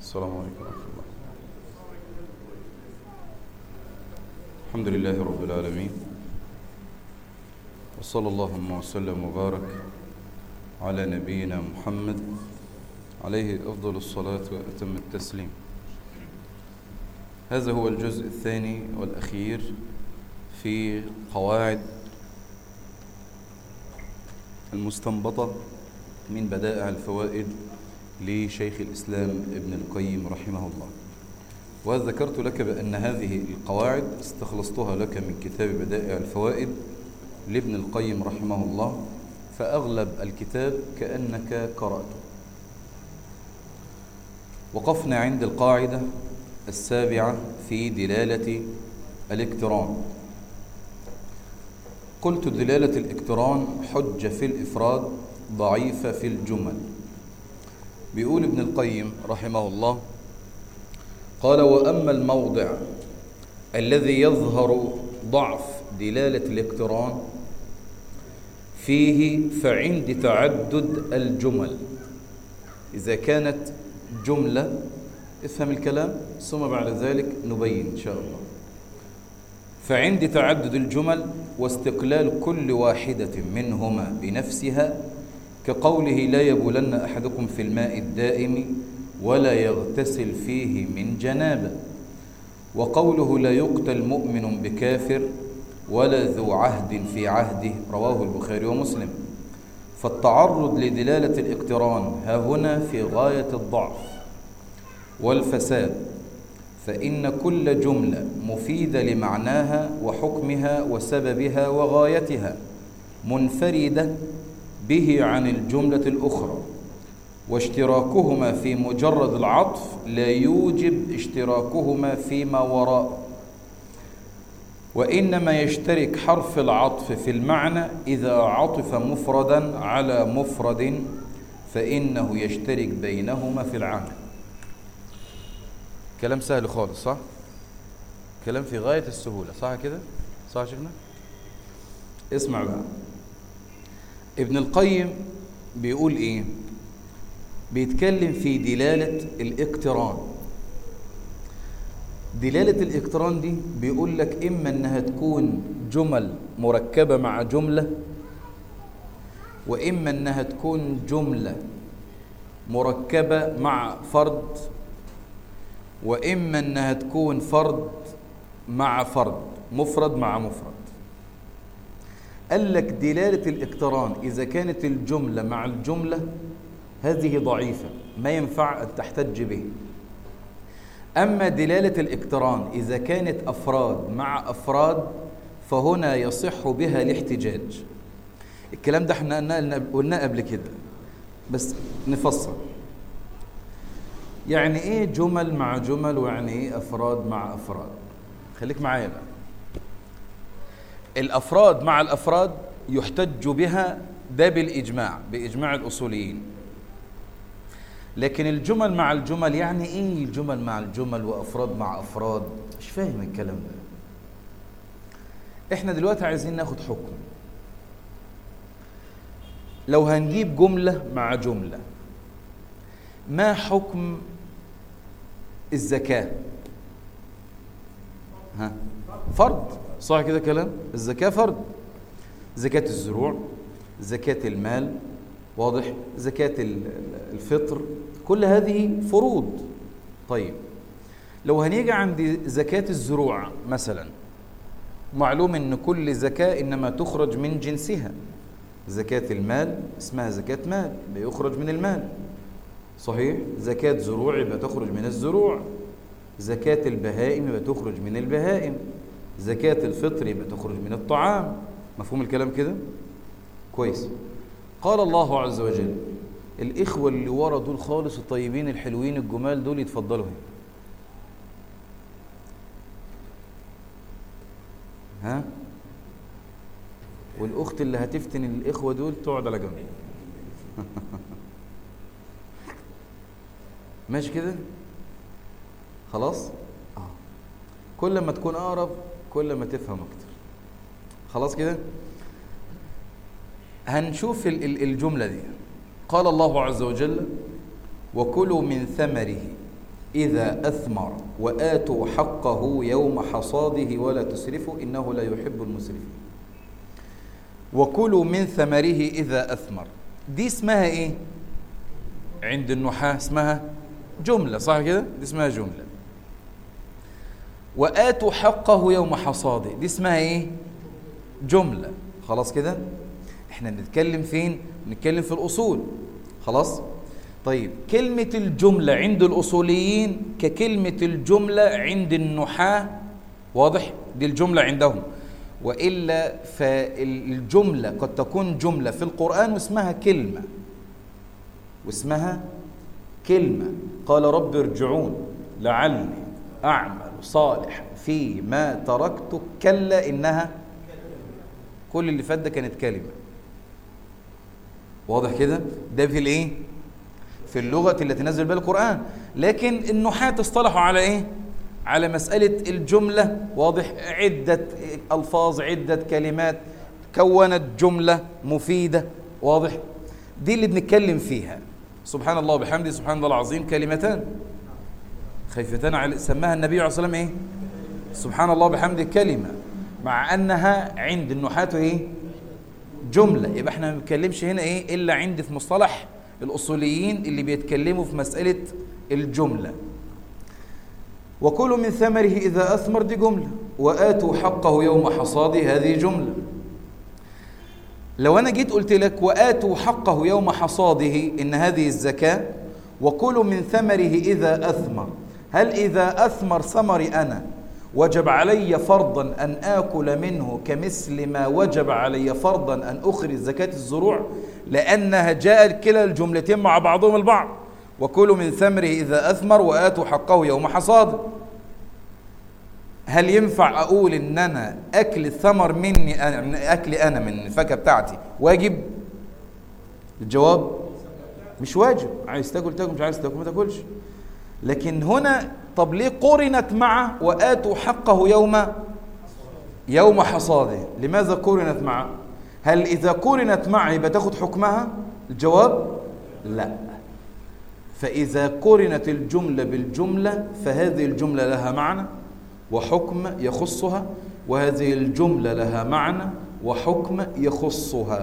السلام عليكم ورحمة الله الحمد لله رب العالمين وصلى اللهم وسلم وبارك على نبينا محمد عليه أفضل الصلاة وأتم التسليم هذا هو الجزء الثاني والأخير في قواعد المستنبطة من بدائع الفوائد لشيخ الإسلام ابن القيم رحمه الله وذكرت لك بأن هذه القواعد استخلصتها لك من كتاب بدائع الفوائد لابن القيم رحمه الله فأغلب الكتاب كأنك قرأته وقفنا عند القاعدة السابعة في دلالة الاقتران قلت دلالة الاقتران حجة في الإفراد ضعيفة في الجمل بيقول ابن القيم رحمه الله قال وأما الموضع الذي يظهر ضعف دلالة الاقتران فيه فعند تعدد الجمل إذا كانت جملة افهم الكلام ثم بعد ذلك نبين إن شاء الله فعند تعدد الجمل واستقلال كل واحدة منهما بنفسها كقوله لا يبولن أحدكم في الماء الدائم ولا يغتسل فيه من جنابه وقوله لا يقتل مؤمن بكافر ولا ذو عهد في عهده رواه البخاري ومسلم فالتعرض لدلالة الاقتران ها هنا في غاية الضعف والفساد فإن كل جملة مفيدة لمعناها وحكمها وسببها وغايتها منفردة به عن الجملة الأخرى واشتراكهما في مجرد العطف لا يوجب اشتراكهما فيما وراء وإنما يشترك حرف العطف في المعنى إذا عطف مفردا على مفرد فإنه يشترك بينهما في العمل كلام سهل خالص صح؟ كلام في غاية السهولة صح كده؟ صح شفنا؟ اسمع بقى ابن القيم بيقول ايه بيتكلم في دلالة الاقتران دلالة الاقتران دي بيقول لك إما أنها تكون جمل مركبة مع جملة وإما أنها تكون جملة مركبة مع فرد وإما أنها تكون فرد مع فرد مفرد مع مفرد قال لك دلالة الاقتران إذا كانت الجملة مع الجملة هذه ضعيفة ما ينفع أن تحتج به أما دلالة الاقتران إذا كانت أفراد مع أفراد فهنا يصح بها الاحتجاج الكلام ده احنا قلناه قبل كده بس نفصل يعني ايه جمل مع جمل ويعني ايه افراد مع افراد خليك معايا بقى الافراد مع الافراد يحتج بها ده بالاجماع باجماع الاصوليين لكن الجمل مع الجمل يعني ايه الجمل مع الجمل وافراد مع افراد مش فاهم الكلام ده احنا دلوقتي عايزين ناخد حكم لو هنجيب جملة مع جملة ما حكم الزكاة ها فرض صح كده كلام الزكاة فرض زكاة الزروع زكاة المال واضح زكاة الفطر كل هذه فروض طيب لو هنيجي عند زكاة الزروع مثلا معلوم ان كل زكاة انما تخرج من جنسها زكاة المال اسمها زكاة مال بيخرج من المال صحيح زكاة زروع يبقى تخرج من الزروع زكاة البهائم يبقى تخرج من البهائم زكاة الفطر يبقى تخرج من الطعام مفهوم الكلام كده كويس قال الله عز وجل الإخوة اللي ورا دول خالص الطيبين الحلوين الجمال دول يتفضلوا هنا ها والأخت اللي هتفتن الإخوة دول تقعد على جنب ماشي كده خلاص آه. كل ما تكون أقرب كل ما تفهم أكتر خلاص كده هنشوف الجملة دي قال الله عز وجل وكلوا من ثمره إذا أثمر وآتوا حقه يوم حصاده ولا تسرفوا إنه لا يحب المسرفين وكلوا من ثمره إذا أثمر دي اسمها إيه؟ عند النحاة اسمها جملة صح كده؟ دي اسمها جملة وآتوا حقه يوم حصاده دي اسمها إيه؟ جملة خلاص كده؟ احنا بنتكلم فين؟ بنتكلم في الأصول خلاص؟ طيب كلمة الجملة عند الأصوليين ككلمة الجملة عند النحاة واضح؟ دي الجملة عندهم وإلا فالجملة قد تكون جملة في القرآن واسمها كلمة واسمها كلمة قال رب ارجعون لعلي أعمل صالح فيما تركت كلا إنها كل اللي فات ده كانت كلمة واضح كده ده في الايه في اللغة التي نزل بها القرآن لكن النحاة اصطلحوا على ايه على مسألة الجملة واضح عدة ألفاظ عدة كلمات كونت جملة مفيدة واضح دي اللي بنتكلم فيها سبحان الله وبحمده سبحان الله العظيم كلمتان خيفتان على سماها النبي عليه الصلاة والسلام ايه سبحان الله وبحمده كلمة مع أنها عند النحاة ايه جملة يبقى احنا ما بنتكلمش هنا ايه إلا عند في مصطلح الأصوليين اللي بيتكلموا في مسألة الجملة وكلوا من ثمره إذا أثمر دي جملة وآتوا حقه يوم حصاده هذه جملة لو أنا جيت قلت لك وآتوا حقه يوم حصاده إن هذه الزكاة وكلوا من ثمره إذا أثمر هل إذا أثمر ثمري أنا وجب علي فرضا أن آكل منه كمثل ما وجب علي فرضا أن أخرج زكاة الزروع لأنها جاءت كلا الجملتين مع بعضهم البعض وكلوا من ثمره إذا أثمر وآتوا حقه يوم حصاده هل ينفع أقول إن أنا أكل الثمر مني أنا من أكلي أنا من الفاكهة بتاعتي واجب؟ الجواب مش واجب عايز تاكل تاكل مش عايز تاكل ما تاكلش لكن هنا طب ليه قرنت مع وآتوا حقه يوم يوم حصاده لماذا قرنت مع هل إذا قرنت مع يبقى تاخد حكمها الجواب لا فإذا قرنت الجملة بالجملة فهذه الجملة لها معنى وحكم يخصها وهذه الجملة لها معنى وحكم يخصها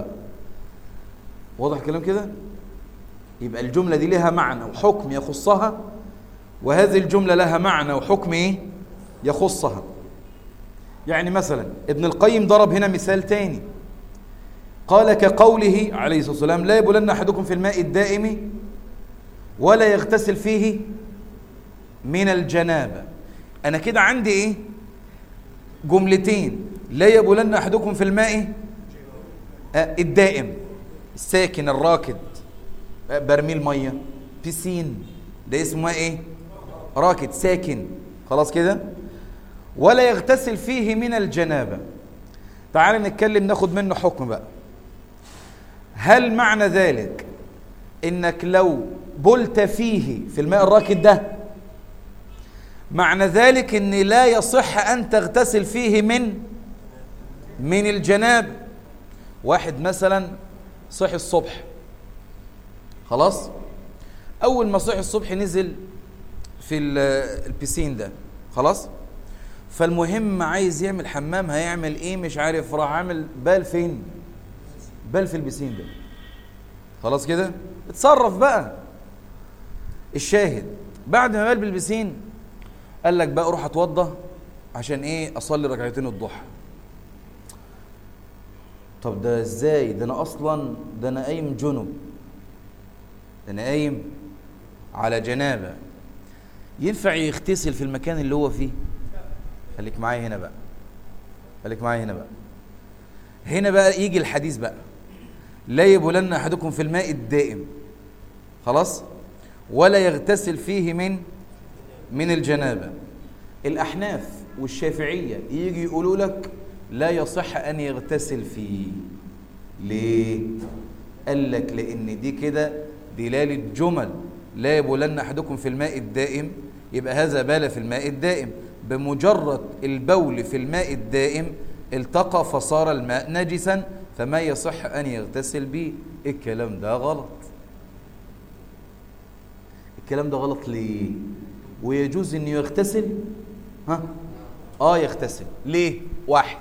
واضح الكلام كده يبقى الجملة دي لها معنى وحكم يخصها وهذه الجملة لها معنى وحكم ايه يخصها يعني مثلا ابن القيم ضرب هنا مثال تاني قال كقوله عليه الصلاة والسلام لا يبولن أحدكم في الماء الدائم ولا يغتسل فيه من الجنابة أنا كده عندي إيه جملتين لا يبولن أحدكم في الماء الدائم الساكن الراكد برميل مية بيسين ده اسمه ايه راكد ساكن خلاص كده ولا يغتسل فيه من الجنابة تعال نتكلم ناخد منه حكم بقى هل معنى ذلك انك لو بلت فيه في الماء الراكد ده معنى ذلك ان لا يصح ان تغتسل فيه من من الجناب واحد مثلا صحي الصبح خلاص اول ما صحي الصبح نزل في البسين ده خلاص فالمهم عايز يعمل حمام هيعمل ايه مش عارف راح عامل بال فين بال في البسين ده خلاص كده اتصرف بقى الشاهد بعد ما بال بالبسين قال لك بقى اروح اتوضى عشان ايه اصلي ركعتين الضحى طب ده ازاي ده انا اصلا ده انا قايم جنب ده انا قايم على جنابه ينفع يغتسل في المكان اللي هو فيه خليك معايا هنا بقى خليك معايا هنا بقى هنا بقى يجي الحديث بقى لا يبولن احدكم في الماء الدائم خلاص ولا يغتسل فيه من من الجنابه الاحناف والشافعيه يجي يقولوا لك لا يصح ان يغتسل فيه ليه قال لك لان دي كده دلاله جمل لا يبولن احدكم في الماء الدائم يبقى هذا بال في الماء الدائم بمجرد البول في الماء الدائم التقى فصار الماء نجسا فما يصح ان يغتسل به الكلام ده غلط الكلام ده غلط ليه ويجوز انه يغتسل ها اه يغتسل ليه واحد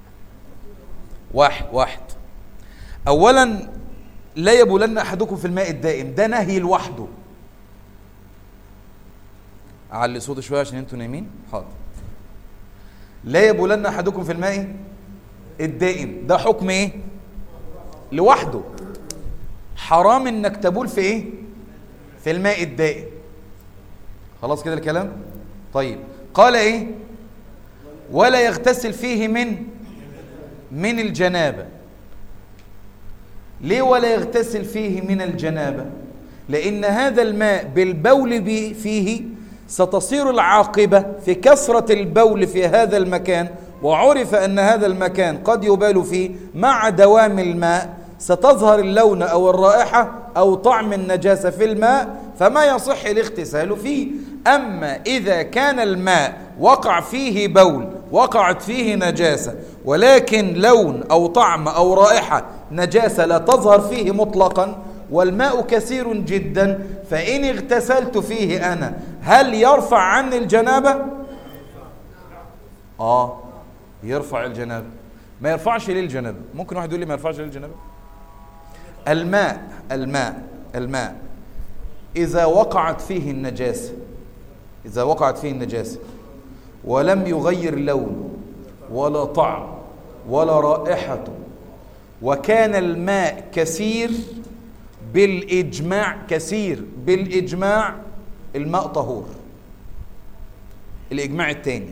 واحد واحد اولا لا يبولن احدكم في الماء الدائم ده نهي لوحده اعلي صوتي شويه عشان انتوا نايمين حاضر لا يبولن احدكم في الماء الدائم ده حكم ايه لوحده حرام انك تبول في ايه في الماء الدائم خلاص كده الكلام طيب قال ايه ولا يغتسل فيه من من الجنابه ليه ولا يغتسل فيه من الجنابه لان هذا الماء بالبول فيه ستصير العاقبه في كثره البول في هذا المكان وعرف ان هذا المكان قد يبال فيه مع دوام الماء ستظهر اللون او الرائحه او طعم النجاسه في الماء فما يصح الاغتسال فيه اما اذا كان الماء وقع فيه بول وقعت فيه نجاسه ولكن لون او طعم او رائحه نجاسه لا تظهر فيه مطلقا والماء كثير جدا فان اغتسلت فيه انا هل يرفع عني الجنابه اه يرفع الجنابه ما يرفعش ليه الجنابه ممكن واحد يقول لي ما يرفعش ليه الجنابه الماء الماء الماء إذا وقعت فيه النجاسة إذا وقعت فيه النجاسة ولم يغير لونه ولا طعم ولا رائحة وكان الماء كثير بالإجماع كثير بالإجماع الماء طهور الإجماع الثاني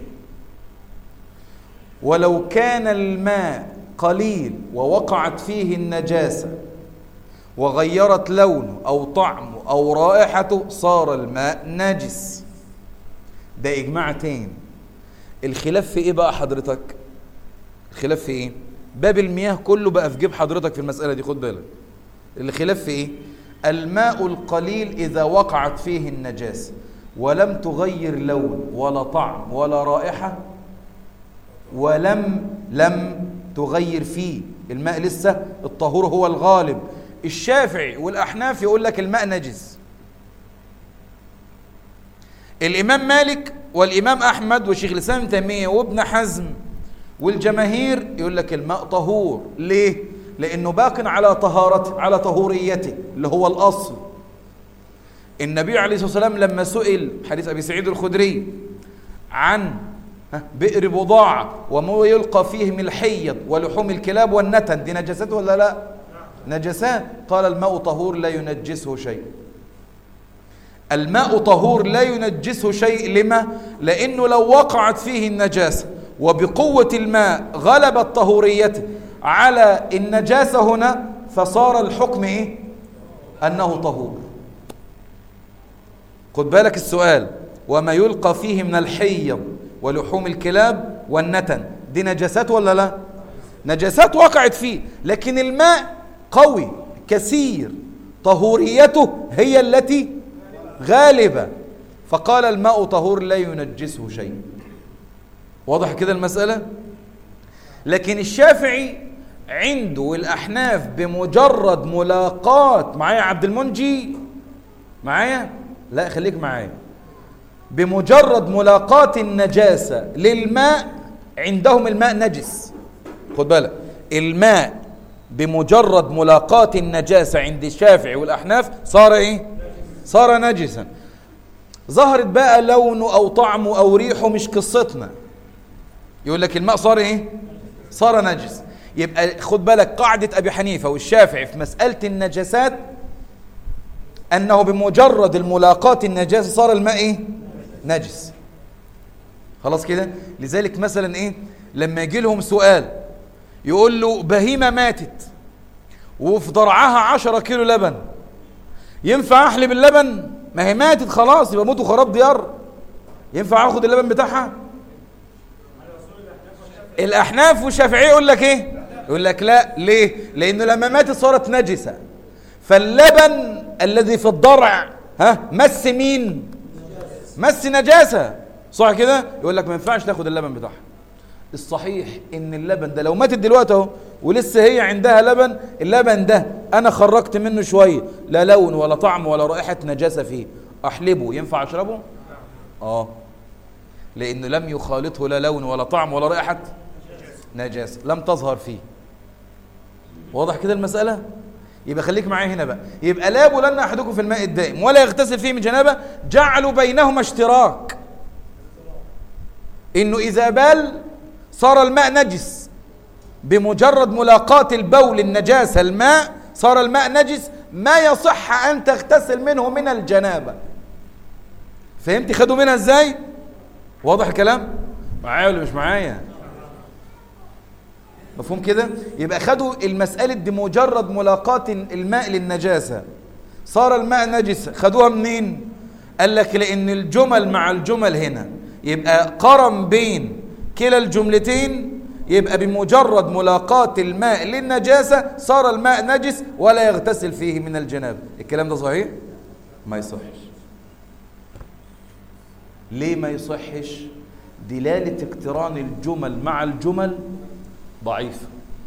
ولو كان الماء قليل ووقعت فيه النجاسة وغيرت لونه أو طعمه أو رائحته صار الماء نجس ده إجماع تاني الخلاف في إيه بقى حضرتك الخلاف في إيه باب المياه كله بقى في جيب حضرتك في المسألة دي خد بالك الخلاف في إيه الماء القليل إذا وقعت فيه النجاسة ولم تغير لون ولا طعم ولا رائحة ولم لم تغير فيه الماء لسه الطهور هو الغالب الشافعي والأحناف يقول لك الماء نجس الإمام مالك والإمام أحمد وشيخ الإسلام تيمية وابن حزم والجماهير يقول لك الماء طهور ليه؟ لأنه باق على طهارته على طهوريته اللي هو الأصل النبي عليه الصلاة والسلام لما سئل حديث أبي سعيد الخدري عن بئر بضاعة وما يلقى فيه من الحيض ولحوم الكلاب والنتن دي نجسات ولا لا نجسات قال الماء طهور لا ينجسه شيء الماء طهور لا ينجسه شيء لما لأنه لو وقعت فيه النجاسة وبقوة الماء غلبت طهوريته على النجاسة هنا فصار الحكم إيه؟ أنه طهور خد بالك السؤال وما يلقى فيه من الحيض ولحوم الكلاب والنتن دي نجاسات ولا لا نجاسات وقعت فيه لكن الماء قوي كثير طهوريته هي التي غالبة فقال الماء طهور لا ينجسه شيء واضح كده المسألة لكن الشافعي عنده والأحناف بمجرد ملاقات معايا عبد المنجي معايا لا خليك معايا بمجرد ملاقاة النجاسة للماء عندهم الماء نجس خد بالك الماء بمجرد ملاقاة النجاسة عند الشافعي والأحناف صار إيه؟ صار نجسا ظهرت بقى لونه أو طعمه أو ريحه مش قصتنا يقول لك الماء صار إيه؟ صار نجس يبقى خد بالك قاعدة أبي حنيفة والشافعي في مسألة النجاسات أنه بمجرد الملاقاة النجاسة صار الماء إيه؟ نجس خلاص كده لذلك مثلا إيه لما يجي لهم سؤال يقول له بهيمة ماتت وفي ضرعها عشرة كيلو لبن ينفع أحلب اللبن ما هي ماتت خلاص يبقى موت خراب ديار ينفع أخد اللبن بتاعها الأحناف والشافعية يقول لك إيه يقول لك لا ليه لأنه لما ماتت صارت نجسة فاللبن الذي في الضرع ها مس مين مس نجاسة صح كده يقول لك ما ينفعش تاخد اللبن بتاعها الصحيح ان اللبن ده لو ماتت دلوقتي اهو ولسه هي عندها لبن اللبن ده انا خرجت منه شويه لا لون ولا طعم ولا رائحه نجاسه فيه احلبه ينفع اشربه اه لانه لم يخالطه لا لون ولا طعم ولا رائحه نجاسه لم تظهر فيه واضح كده المساله يبقى خليك معايا هنا بقى يبقى لا يبولن احدكم في الماء الدائم ولا يغتسل فيه من جنابه جعلوا بينهما اشتراك انه اذا بال صار الماء نجس بمجرد ملاقاة البول النجاسة الماء صار الماء نجس ما يصح أن تغتسل منه من الجنابة فهمت خدوا منها ازاي واضح الكلام معايا ولا مش معايا مفهوم كده يبقى خدوا المسألة دي مجرد ملاقاة الماء للنجاسة صار الماء نجس خدوها منين قال لك لأن الجمل مع الجمل هنا يبقى قرن بين كلا الجملتين يبقى بمجرد ملاقاة الماء للنجاسة صار الماء نجس ولا يغتسل فيه من الجنابة الكلام ده صحيح؟ ما يصحش ليه ما يصحش؟ دلالة اقتران الجمل مع الجمل ضعيفة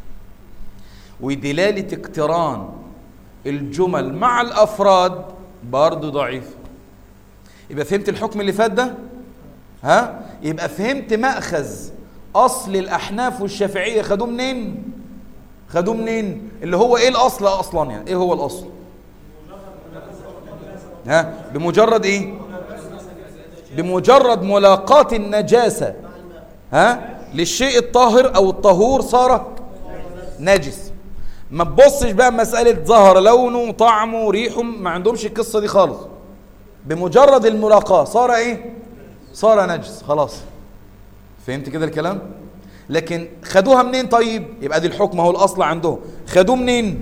ودلالة اقتران الجمل مع الأفراد برضه ضعيفة يبقى فهمت الحكم اللي فات ده؟ ها؟ يبقى فهمت مأخذ أصل الأحناف والشافعية خدوه منين؟ خدوه منين؟ اللي هو إيه الأصل أصلا يعني؟ إيه هو الأصل؟ ها؟ بمجرد إيه؟ بمجرد ملاقاة النجاسة ها؟ للشيء الطاهر أو الطهور صار نجس ما تبصش بقى مسألة ظهر لونه طعمه ريحه ما عندهمش القصة دي خالص بمجرد الملاقاة صار إيه؟ صار نجس خلاص فهمت كده الكلام لكن خدوها منين طيب يبقى دي الحكم هو الاصل عندهم خدوه منين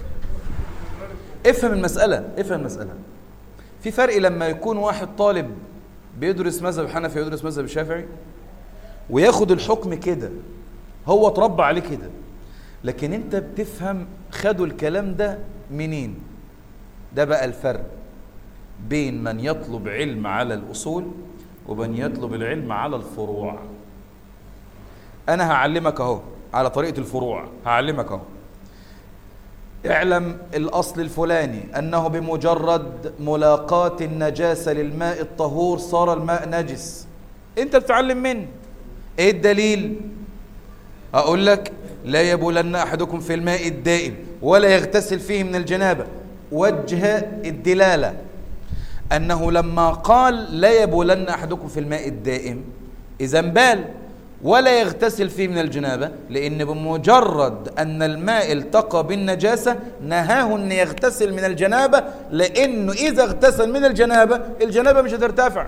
افهم المساله افهم المساله في فرق لما يكون واحد طالب بيدرس مذهب الحنفي ويدرس مذهب الشافعي وياخد الحكم كده هو اتربى عليه كده لكن انت بتفهم خدوا الكلام ده منين ده بقى الفرق بين من يطلب علم على الاصول ومن يطلب العلم على الفروع انا هعلمك اهو على طريقه الفروع هعلمك اهو اعلم الاصل الفلاني انه بمجرد ملاقاة النجاسة للماء الطهور صار الماء نجس انت بتتعلم منه ايه الدليل اقول لك لا يبولن احدكم في الماء الدائم ولا يغتسل فيه من الجنابة وجه الدلالة أنه لما قال لا يبولن أحدكم في الماء الدائم إذا بال ولا يغتسل فيه من الجنابة لأن بمجرد أن الماء التقى بالنجاسة نهاه أن يغتسل من الجنابة لأنه إذا اغتسل من الجنابة الجنابة مش هترتفع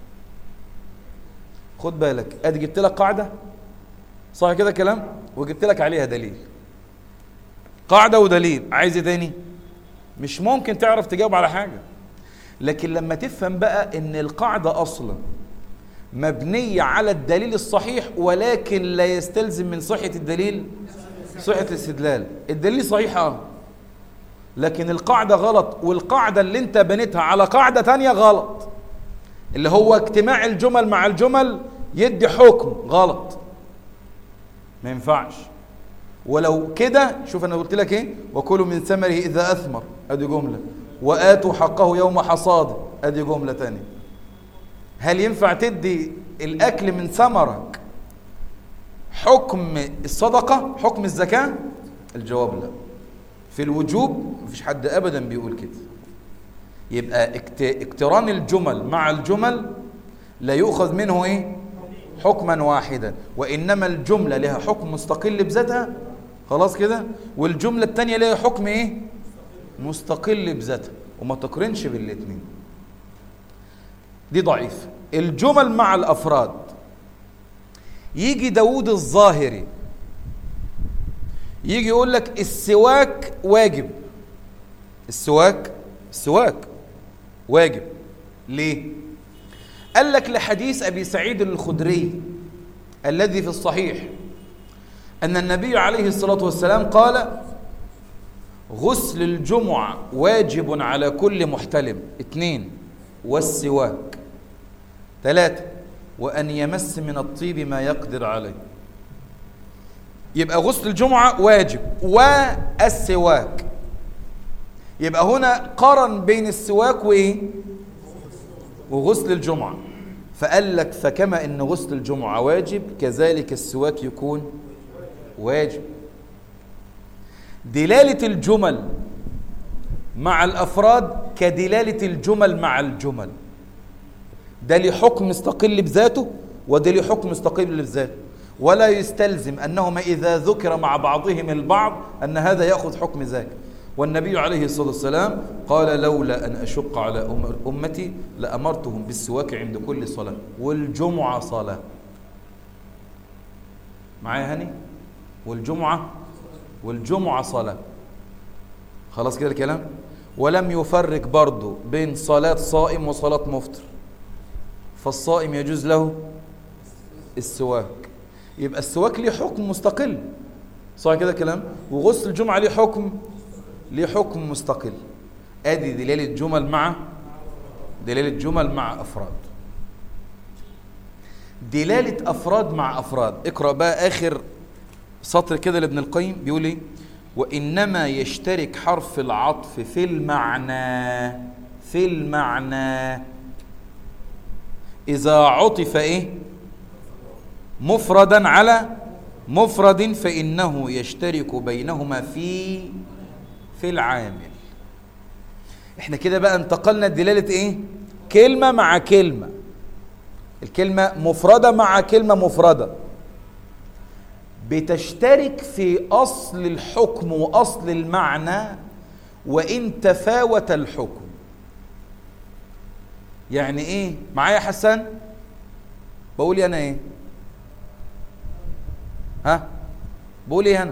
خد بالك أدي جبت لك قاعدة صح كده كلام وجبت لك عليها دليل قاعدة ودليل عايز ايه تاني مش ممكن تعرف تجاوب على حاجة لكن لما تفهم بقى ان القاعدة اصلا مبنية على الدليل الصحيح ولكن لا يستلزم من صحة الدليل صحة الاستدلال الدليل صحيح اه لكن القاعدة غلط والقاعدة اللي انت بنيتها على قاعدة تانية غلط اللي هو اجتماع الجمل مع الجمل يدي حكم غلط ما ينفعش ولو كده شوف انا قلت لك ايه وكلوا من ثمره اذا اثمر ادي جمله واتوا حقه يوم حصاده ادي جمله ثانيه هل ينفع تدي الاكل من ثمرك حكم الصدقه حكم الزكاه الجواب لا في الوجوب مفيش حد ابدا بيقول كده يبقى اقتران الجمل مع الجمل لا يؤخذ منه ايه حكما واحدا وانما الجمله لها حكم مستقل بذاتها خلاص كده والجمله الثانيه لها حكم ايه مستقل بذاتها وما تقرنش بالاثنين دي ضعيف الجمل مع الافراد يجي داود الظاهري يجي يقول لك السواك واجب السواك السواك واجب ليه قال لك لحديث ابي سعيد الخدري الذي في الصحيح ان النبي عليه الصلاه والسلام قال غسل الجمعه واجب على كل محتلم اثنين والسواك ثلاثه وان يمس من الطيب ما يقدر عليه يبقى غسل الجمعه واجب والسواك يبقى هنا قرن بين السواك وايه وغسل الجمعه فقال لك فكما ان غسل الجمعة واجب كذلك السواك يكون واجب دلالة الجمل مع الأفراد كدلالة الجمل مع الجمل ده ليه حكم مستقل بذاته وده ليه حكم مستقل بذاته ولا يستلزم أنهما إذا ذكر مع بعضهم البعض أن هذا يأخذ حكم ذاك والنبي عليه الصلاة والسلام قال لولا أن أشق على أمتي لأمرتهم بالسواك عند كل صلاة والجمعة صلاة معايا هني والجمعة والجمعة صلاة خلاص كده الكلام ولم يفرق برضه بين صلاة صائم وصلاة مفطر فالصائم يجوز له السواك يبقى السواك ليه حكم مستقل صح كده كلام وغسل الجمعة ليه حكم ليه حكم مستقل ادي دلالة جمل مع دلالة جمل مع افراد دلالة افراد مع افراد اقرأ بقى اخر سطر كده لابن القيم بيقول ايه وانما يشترك حرف العطف في المعنى في المعنى اذا عطف ايه مفردا على مفرد فانه يشترك بينهما في في العامل احنا كده بقى انتقلنا دلالة ايه كلمة مع كلمة الكلمة مفردة مع كلمة مفردة بتشترك في أصل الحكم وأصل المعنى وإن تفاوت الحكم يعني إيه معايا حسن بقول أنا إيه ها بقول إيه أنا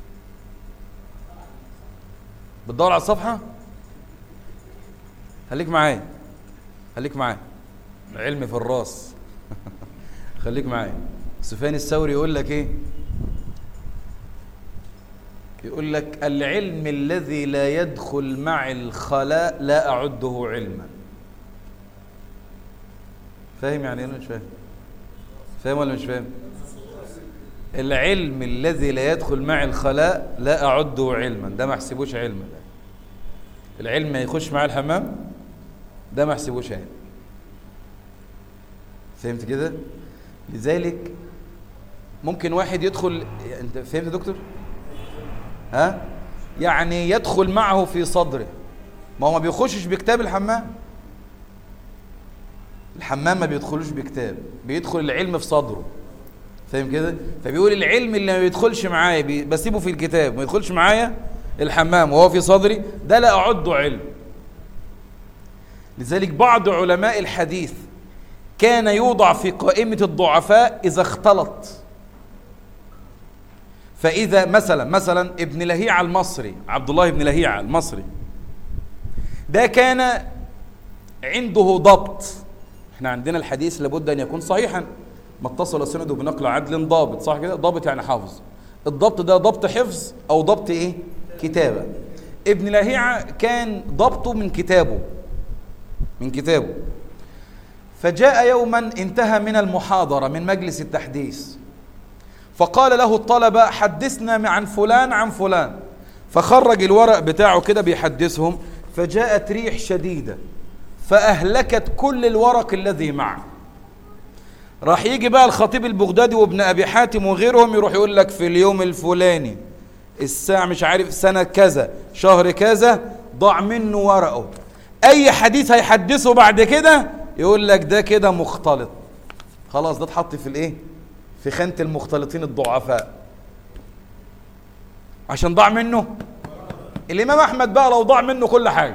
بتدور على الصفحة خليك معايا خليك معايا علم في الراس خليك معايا سفيان الثوري يقول لك ايه يقول لك العلم الذي لا يدخل مع الخلاء لا أعده علما فاهم يعني ايه مش فاهم فاهم ولا مش فاهم العلم الذي لا يدخل مع الخلاء لا أعده علما ده ما احسبوش علما العلم ما يخش مع الحمام ده ما احسبوش علم فهمت كده لذلك ممكن واحد يدخل انت فهمت يا دكتور ها يعني يدخل معه في صدره ما هو ما بيخشش بكتاب الحمام الحمام ما بيدخلوش بكتاب بيدخل العلم في صدره فاهم كده فبيقول العلم اللي ما بيدخلش معايا بسيبه في الكتاب ما يدخلش معايا الحمام وهو في صدري ده لا أعده علم لذلك بعض علماء الحديث كان يوضع في قائمة الضعفاء إذا اختلط فإذا مثلا مثلا ابن لهيعة المصري عبد الله بن لهيعة المصري ده كان عنده ضبط احنا عندنا الحديث لابد أن يكون صحيحا ما اتصل سنده بنقل عدل ضابط صح كده ضابط يعني حافظ الضبط ده ضبط حفظ أو ضبط إيه كتابة ابن لهيعة كان ضبطه من كتابه من كتابه فجاء يوما انتهى من المحاضرة من مجلس التحديث فقال له الطلبة حدثنا عن فلان عن فلان فخرج الورق بتاعه كده بيحدثهم فجاءت ريح شديدة فأهلكت كل الورق الذي معه راح يجي بقى الخطيب البغدادي وابن أبي حاتم وغيرهم يروح يقول لك في اليوم الفلاني الساعة مش عارف سنة كذا شهر كذا ضاع منه ورقه أي حديث هيحدثه بعد كده يقول لك ده كده مختلط خلاص ده اتحط في الايه في خانة المختلطين الضعفاء عشان ضاع منه الإمام أحمد بقى لو ضاع منه كل حاجة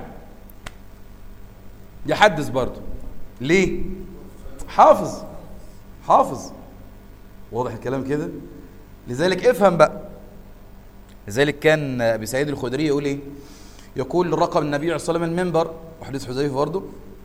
يحدث برضه ليه حافظ حافظ واضح الكلام كده لذلك افهم بقى لذلك كان ابي سعيد الخدري يقول ايه يقول رقم النبي عليه الصلاه والسلام المنبر وحديث حذيفه برضه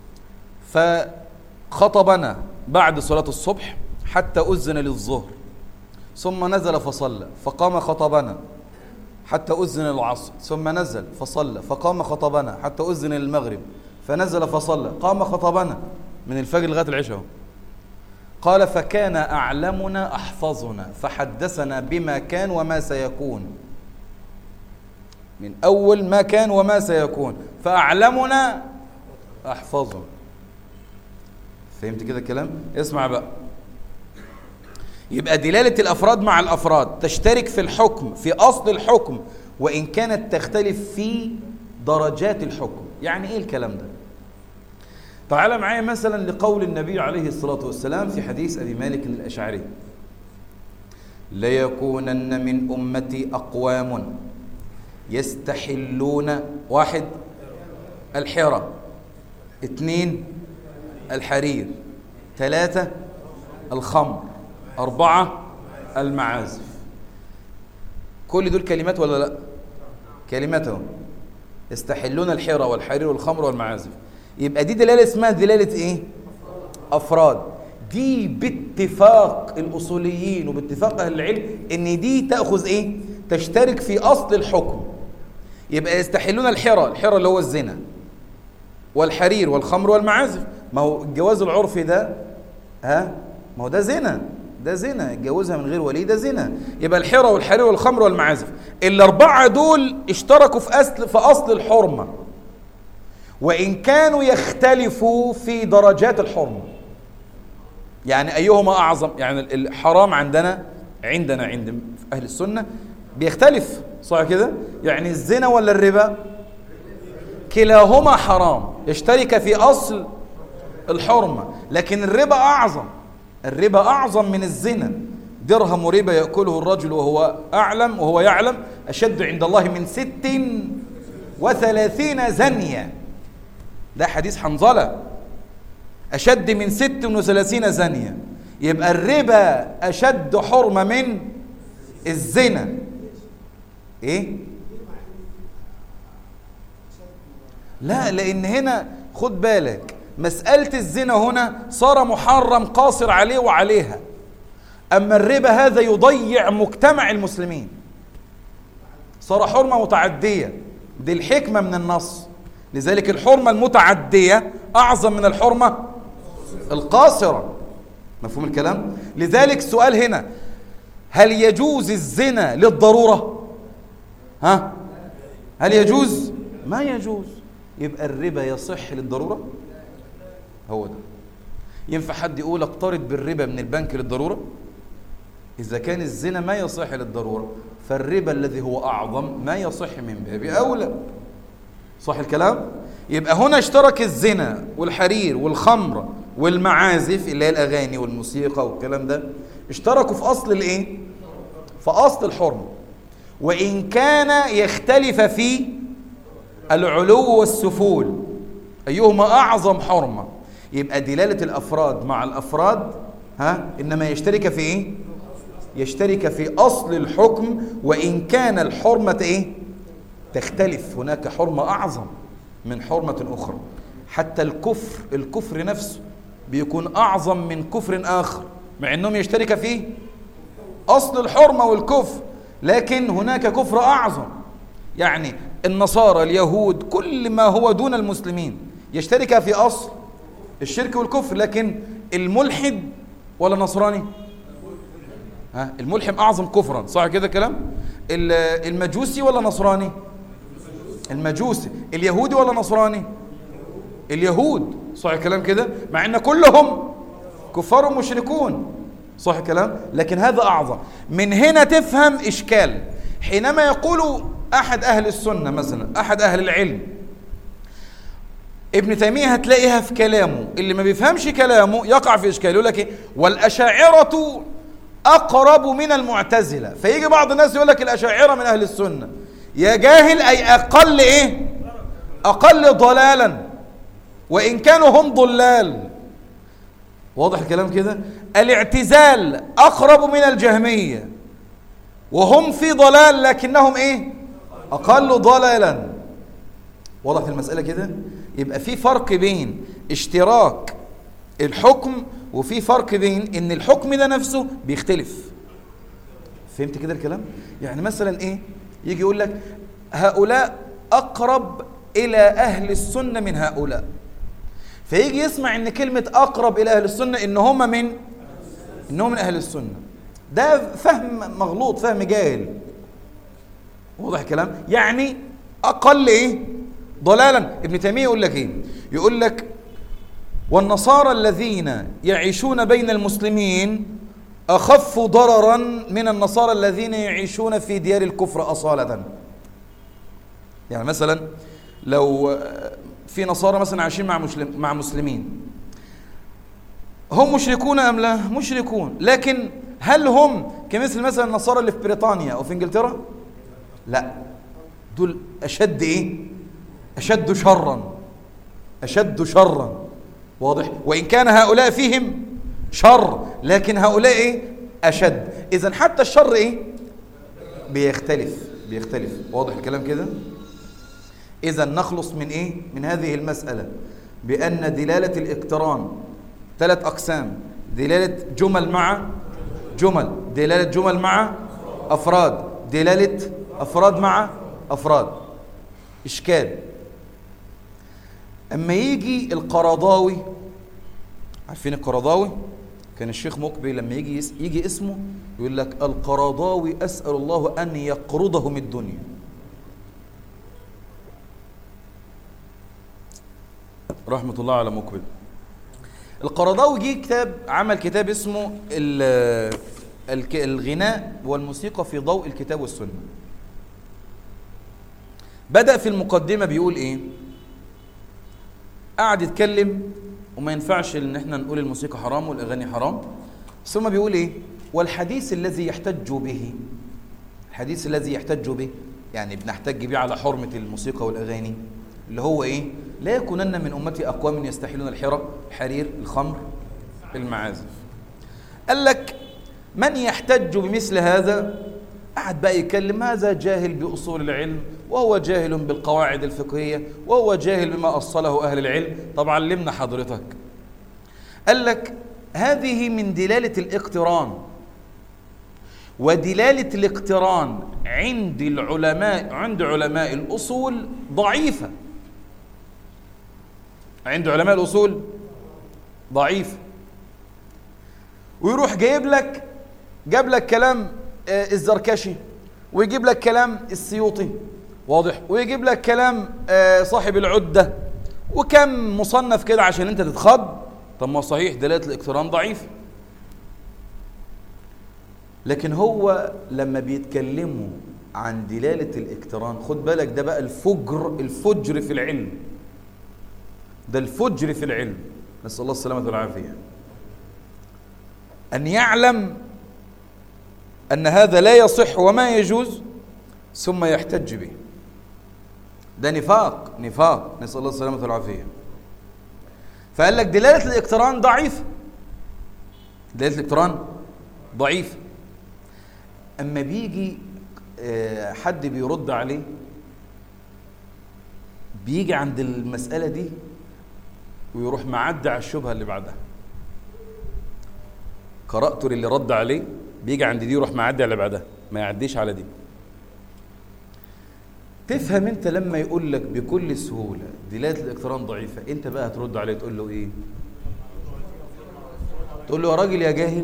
فخطبنا بعد صلاه الصبح حتى اذن للظهر ثم نزل فصلى فقام خطبنا حتى أذن العصر ثم نزل فصلى فقام خطبنا حتى أذن المغرب فنزل فصلى قام خطبنا من الفجر لغاية العشاء قال فكان أعلمنا أحفظنا فحدثنا بما كان وما سيكون من أول ما كان وما سيكون فأعلمنا أحفظنا فهمت كده الكلام اسمع بقى يبقى دلالة الأفراد مع الأفراد تشترك في الحكم في أصل الحكم وإن كانت تختلف في درجات الحكم يعني إيه الكلام ده تعال معايا مثلا لقول النبي عليه الصلاة والسلام في حديث أبي مالك الأشعري ليكونن من أمتي أقوام يستحلون واحد الحرة اثنين الحرير ثلاثة الخمر أربعة المعازف كل دول كلمات ولا لا كلماتهم يستحلون الحرة والحرير والخمر والمعازف يبقى دي دلالة اسمها دلالة ايه أفراد دي باتفاق الأصوليين وباتفاق أهل العلم إن دي تأخذ إيه؟ تشترك في أصل الحكم يبقى يستحلون الحرة الحرة اللي هو الزنا والحرير والخمر والمعازف ما هو الجواز العرفي ده ها ما هو ده زنا ده زنا اتجوزها من غير ولي ده زنا يبقى الحرة والحرير والخمر والمعازف الأربعة دول اشتركوا في أصل في أصل الحرمة وإن كانوا يختلفوا في درجات الحرمة يعني أيهما أعظم يعني الحرام عندنا عندنا عند أهل السنة بيختلف صح كده يعني الزنا ولا الربا كلاهما حرام يشترك في أصل الحرمة لكن الربا أعظم الربا أعظم من الزنا درهم ربا يأكله الرجل وهو أعلم وهو يعلم أشد عند الله من ست وثلاثين زنية ده حديث حنظلة أشد من ست وثلاثين زنية يبقى الربا أشد حرمة من الزنا إيه؟ لا لأن هنا خد بالك مسألة الزنا هنا صار محرم قاصر عليه وعليها أما الربا هذا يضيع مجتمع المسلمين صار حرمة متعدية دي الحكمة من النص لذلك الحرمة المتعدية أعظم من الحرمة القاصرة مفهوم الكلام؟ لذلك السؤال هنا هل يجوز الزنا للضرورة؟ ها؟ هل يجوز؟ ما يجوز يبقى الربا يصح للضرورة؟ هو ده ينفع حد يقول اقترض بالربا من البنك للضرورة؟ إذا كان الزنا ما يصح للضرورة فالربا الذي هو أعظم ما يصح من باب أولى صح الكلام؟ يبقى هنا اشترك الزنا والحرير والخمر والمعازف اللي هي الأغاني والموسيقى والكلام ده اشتركوا في أصل الإيه؟ في أصل الحرمة وإن كان يختلف في العلو والسفول أيهما أعظم حرمة يبقى دلالة الأفراد مع الأفراد ها إنما يشترك في إيه؟ يشترك في أصل الحكم وإن كان الحرمة إيه؟ تختلف هناك حرمة أعظم من حرمة أخرى حتى الكفر الكفر نفسه بيكون أعظم من كفر آخر مع أنهم يشترك فيه أصل الحرمة والكفر لكن هناك كفر أعظم يعني النصارى اليهود كل ما هو دون المسلمين يشترك في أصل الشرك والكفر لكن الملحد ولا نصراني ها الملحم أعظم كفرا صح كده كلام المجوسي ولا نصراني المجوسي اليهودي ولا نصراني اليهود صح الكلام كده مع ان كلهم كفار مشركون صح الكلام لكن هذا اعظم من هنا تفهم اشكال حينما يقول احد اهل السنه مثلا احد اهل العلم ابن تيميه هتلاقيها في كلامه اللي ما بيفهمش كلامه يقع في اشكال يقول لك ايه والاشاعره اقرب من المعتزله فيجي بعض الناس يقول لك الاشاعره من اهل السنه يا جاهل أي أقل إيه أقل ضلالا وإن كانوا هم ضلال واضح الكلام كده الاعتزال أقرب من الجهمية وهم في ضلال لكنهم إيه أقل ضلالا واضح المسألة كده يبقى في فرق بين اشتراك الحكم وفي فرق بين ان الحكم ده نفسه بيختلف فهمت كده الكلام يعني مثلا ايه يجي يقول لك هؤلاء أقرب إلى أهل السنة من هؤلاء فيجي يسمع ان كلمة أقرب إلى أهل السنة إن هم من إنهم من أهل السنة ده فهم مغلوط فهم جاهل واضح الكلام يعني أقل إيه ضلالا ابن تيمية يقول لك إيه يقول لك والنصارى الذين يعيشون بين المسلمين أخف ضررا من النصارى الذين يعيشون في ديار الكفر أصالة يعني مثلا لو في نصارى مثلا عايشين مع مسلم مع مسلمين هم مشركون أم لا مشركون لكن هل هم كمثل مثلا النصارى اللي في بريطانيا أو في إنجلترا لا دول أشد إيه أشد شرا أشد شرا واضح وإن كان هؤلاء فيهم شر لكن هؤلاء إيه أشد إذا حتى الشر إيه بيختلف بيختلف واضح الكلام كده إذا نخلص من إيه من هذه المسألة بأن دلالة الاقتران ثلاث أقسام دلالة جمل مع جمل دلالة جمل مع أفراد دلالة أفراد مع أفراد إشكال أما يجي القرضاوي عارفين القرضاوي كان الشيخ مقبل لما يجي يجي اسمه يقول لك القرضاوي أسأل الله أن يقرضه من الدنيا رحمة الله على مقبل القرضاوي جه كتاب عمل كتاب اسمه الغناء والموسيقى في ضوء الكتاب والسنة بدأ في المقدمة بيقول ايه قعد يتكلم وما ينفعش ان احنا نقول الموسيقى حرام والاغاني حرام ثم بيقول ايه والحديث الذي يحتج به الحديث الذي يحتج به يعني بنحتج به على حرمة الموسيقى والأغاني اللي هو إيه لا يكونن من أمتي أقوام يستحلون الحرى الحرير الخمر المعازف قال لك من يحتج بمثل هذا قعد بقى يكلم هذا جاهل بأصول العلم وهو جاهل بالقواعد الفقهية وهو جاهل بما أصله أهل العلم طب علمنا حضرتك قال لك هذه من دلالة الاقتران ودلالة الاقتران عند العلماء عند علماء الأصول ضعيفة عند علماء الأصول ضعيفة ويروح جايب لك جاب لك كلام آه، الزركشي ويجيب لك كلام السيوطي واضح ويجيب لك كلام آه، صاحب العدة وكم مصنف كده عشان انت تتخض طب ما صحيح دلالة الاقتران ضعيف لكن هو لما بيتكلموا عن دلالة الاقتران خد بالك ده بقى الفجر الفجر في العلم ده الفجر في العلم نسأل الله السلامة والعافية أن يعلم أن هذا لا يصح وما يجوز ثم يحتج به ده نفاق نفاق نسأل الله السلامة والعافية فقال لك دلالة الاقتران ضعيفة دلالة الاقتران ضعيفة أما بيجي آه، حد بيرد عليه بيجي عند المسألة دي ويروح معدي على الشبهة اللي بعدها قرأته للي رد عليه بيجي عند دي يروح معدي على اللي بعدها ما يعديش على دي تفهم انت لما يقول لك بكل سهولة دلالة الاقتران ضعيفة انت بقى هترد عليه تقول له ايه تقول له يا راجل يا جاهل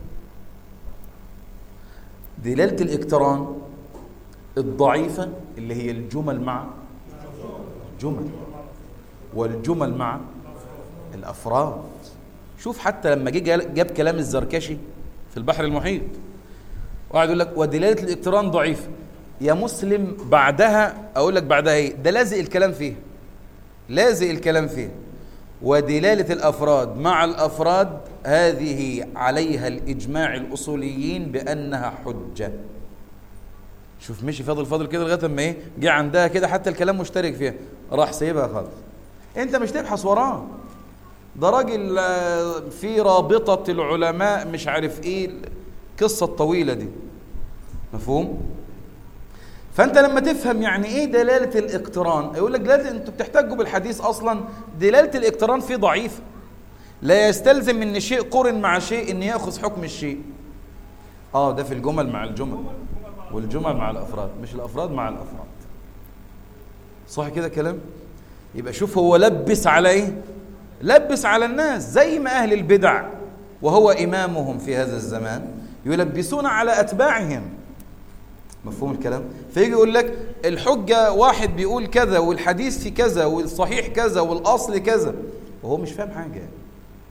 دلالة الاقتران الضعيفة اللي هي الجمل مع جمل والجمل مع الأفراد شوف حتى لما جه جاب كلام الزركشي في البحر المحيط وقعد يقول لك ودلالة الاقتران ضعيفة يا مسلم بعدها أقول لك بعدها إيه ده لازق الكلام فيه لازق الكلام فيه ودلالة الأفراد مع الأفراد هذه عليها الإجماع الأصوليين بأنها حجة شوف مشي فاضل فاضل كده لغايه اما ايه جه عندها كده حتى الكلام مشترك فيها راح سايبها خالص انت مش تبحث وراه ده راجل آه، في رابطة العلماء مش عارف ايه القصة الطويلة دي مفهوم؟ فانت لما تفهم يعني ايه دلالة الاقتران يقول لك دلالة انتوا بتحتاجوا بالحديث اصلا دلالة الاقتران فيه ضعيفة لا يستلزم ان شيء قرن مع شيء ان ياخذ حكم الشيء اه ده في الجمل مع الجمل والجمل مع الافراد مش الافراد مع الافراد صح كده كلام يبقى شوف هو لبس على ايه لبس على الناس زي ما أهل البدع وهو إمامهم في هذا الزمان يلبسون على أتباعهم مفهوم الكلام فيجي يقول لك الحجة واحد بيقول كذا والحديث في كذا والصحيح كذا والأصل كذا وهو مش فاهم حاجة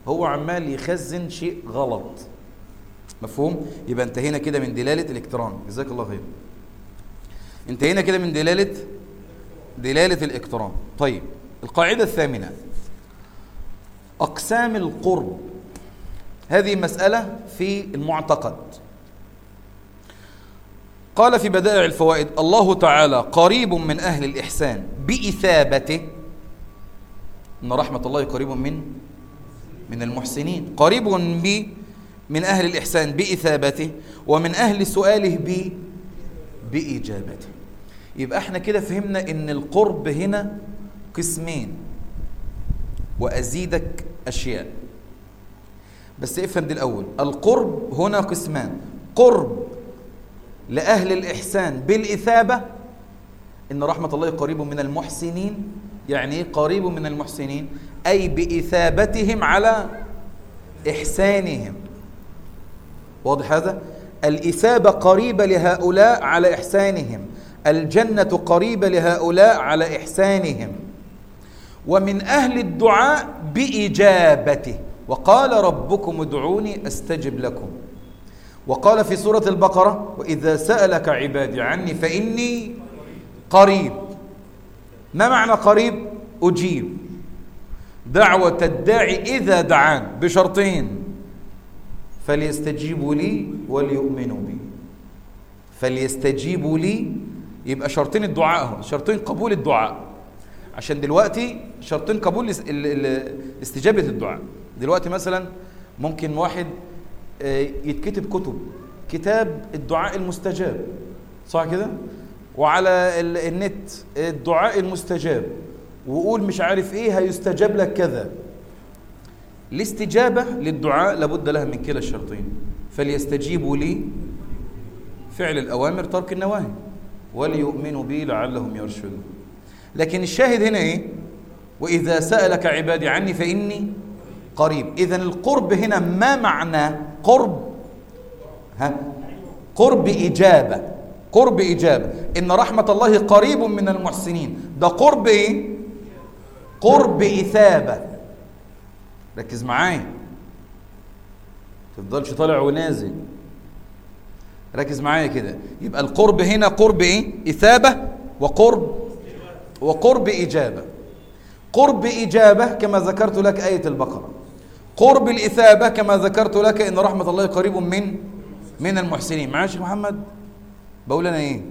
هو عمال يخزن شيء غلط مفهوم يبقى انتهينا كده من دلاله الاقتران جزاك الله خير انتهينا كده من دلاله دلاله الاقتران طيب القاعده الثامنه اقسام القرب هذه مساله في المعتقد قال في بدائع الفوائد الله تعالى قريب من أهل الإحسان بإثابته إن رحمة الله قريب من من المحسنين قريب ب من أهل الإحسان بإثابته ومن أهل سؤاله ب بإجابته يبقى احنا كده فهمنا إن القرب هنا قسمين وأزيدك أشياء بس افهم دي الأول القرب هنا قسمان قرب لأهل الإحسان بالإثابة إن رحمة الله قريب من المحسنين يعني قريب من المحسنين أي بإثابتهم على إحسانهم واضح هذا؟ الإثابة قريبة لهؤلاء على إحسانهم الجنة قريبة لهؤلاء على إحسانهم ومن أهل الدعاء بإجابته وقال ربكم ادعوني أستجب لكم وقال في سورة البقرة وإذا سألك عبادي عني فإني قريب ما معنى قريب أجيب دعوة الداعي إذا دعان بشرطين فليستجيبوا لي وليؤمنوا بي فليستجيبوا لي يبقى شرطين الدعاء هم شرطين قبول الدعاء عشان دلوقتي شرطين قبول استجابة الدعاء دلوقتي مثلا ممكن واحد آه، يتكتب كتب كتاب الدعاء المستجاب صح كده وعلى النت الدعاء المستجاب وقول مش عارف ايه هيستجاب لك كذا الاستجابة للدعاء لابد لها من كلا الشرطين فليستجيبوا لي فعل الأوامر ترك النواهي وليؤمنوا بي لعلهم يرشدون لكن الشاهد هنا ايه وإذا سألك عبادي عني فإني قريب إذا القرب هنا ما معنى قرب ها قرب إجابة قرب إجابة إن رحمة الله قريب من المحسنين ده قرب إيه قرب إثابة ركز معايا تفضلش طالع ونازل ركز معايا كده يبقى القرب هنا قرب ايه اثابه وقرب وقرب اجابه قرب اجابه كما ذكرت لك ايه البقره قرب الإثابة كما ذكرت لك إن رحمة الله قريب من من المحسنين معايا شيخ محمد بقول أنا إيه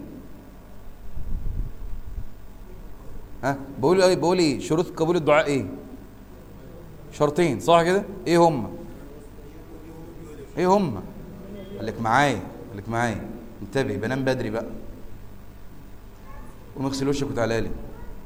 ها بقول إيه بقول إيه شروط قبول الدعاء إيه شرطين صح كده إيه هم إيه هم قال لك معايا قال لك معايا انتبه بنام بدري بقى قوم اغسل وشك وتعالى لي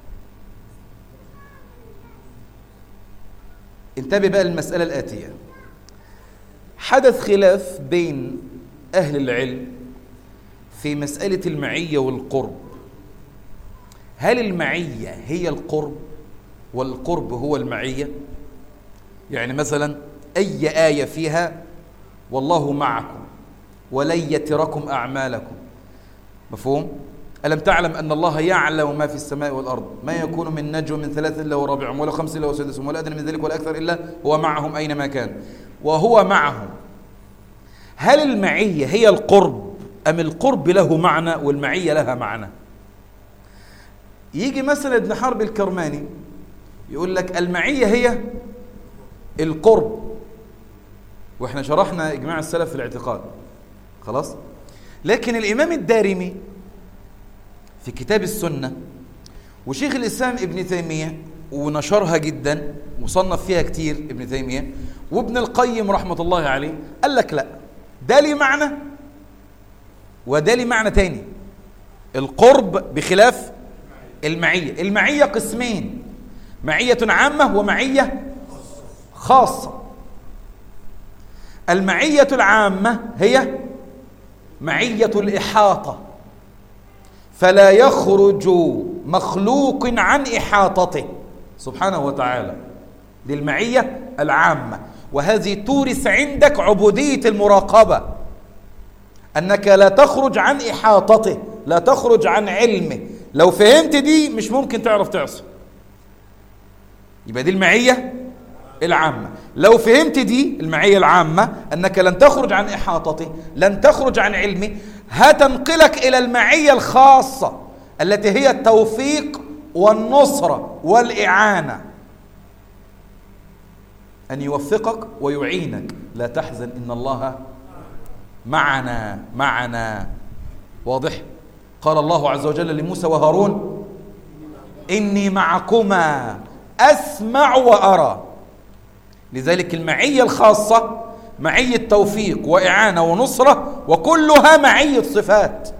انتبه بقى للمسألة الآتية حدث خلاف بين أهل العلم في مسألة المعية والقرب هل المعية هي القرب والقرب هو المعية يعني مثلا أي آية فيها والله معكم ولن يتركم أعمالكم مفهوم؟ ألم تعلم أن الله يعلم ما في السماء والأرض ما يكون من نجوى من ثلاث إلا ورابعهم ولا خمس إلا وسادسهم ولا أدنى من ذلك ولا أكثر إلا هو معهم أينما كان وهو معهم هل المعية هي القرب أم القرب له معنى والمعية لها معنى يجي مثلا ابن حرب الكرماني يقول لك المعية هي القرب واحنا شرحنا إجماع السلف في الاعتقاد خلاص لكن الإمام الدارمي في كتاب السنة وشيخ الإسلام ابن تيمية ونشرها جدا وصنف فيها كتير ابن تيمية وابن القيم رحمة الله عليه قال لك لا ده لي معنى وده لي معنى تاني القرب بخلاف المعية المعية قسمين معية عامة ومعية خاصة المعية العامة هي معية الإحاطة فلا يخرج مخلوق عن إحاطته سبحانه وتعالى دي المعية العامة وهذه تورث عندك عبودية المراقبة أنك لا تخرج عن إحاطته لا تخرج عن علمه لو فهمت دي مش ممكن تعرف تعصي يبقى دي المعية العامة لو فهمت دي المعية العامة أنك لن تخرج عن إحاطته لن تخرج عن علمه هتنقلك إلى المعية الخاصة التي هي التوفيق والنصرة والإعانة أن يوفقك ويعينك لا تحزن إن الله معنا معنا واضح قال الله عز وجل لموسى وهارون إني معكما أسمع وأرى لذلك المعية الخاصة معية توفيق وإعانة ونصرة وكلها معية صفات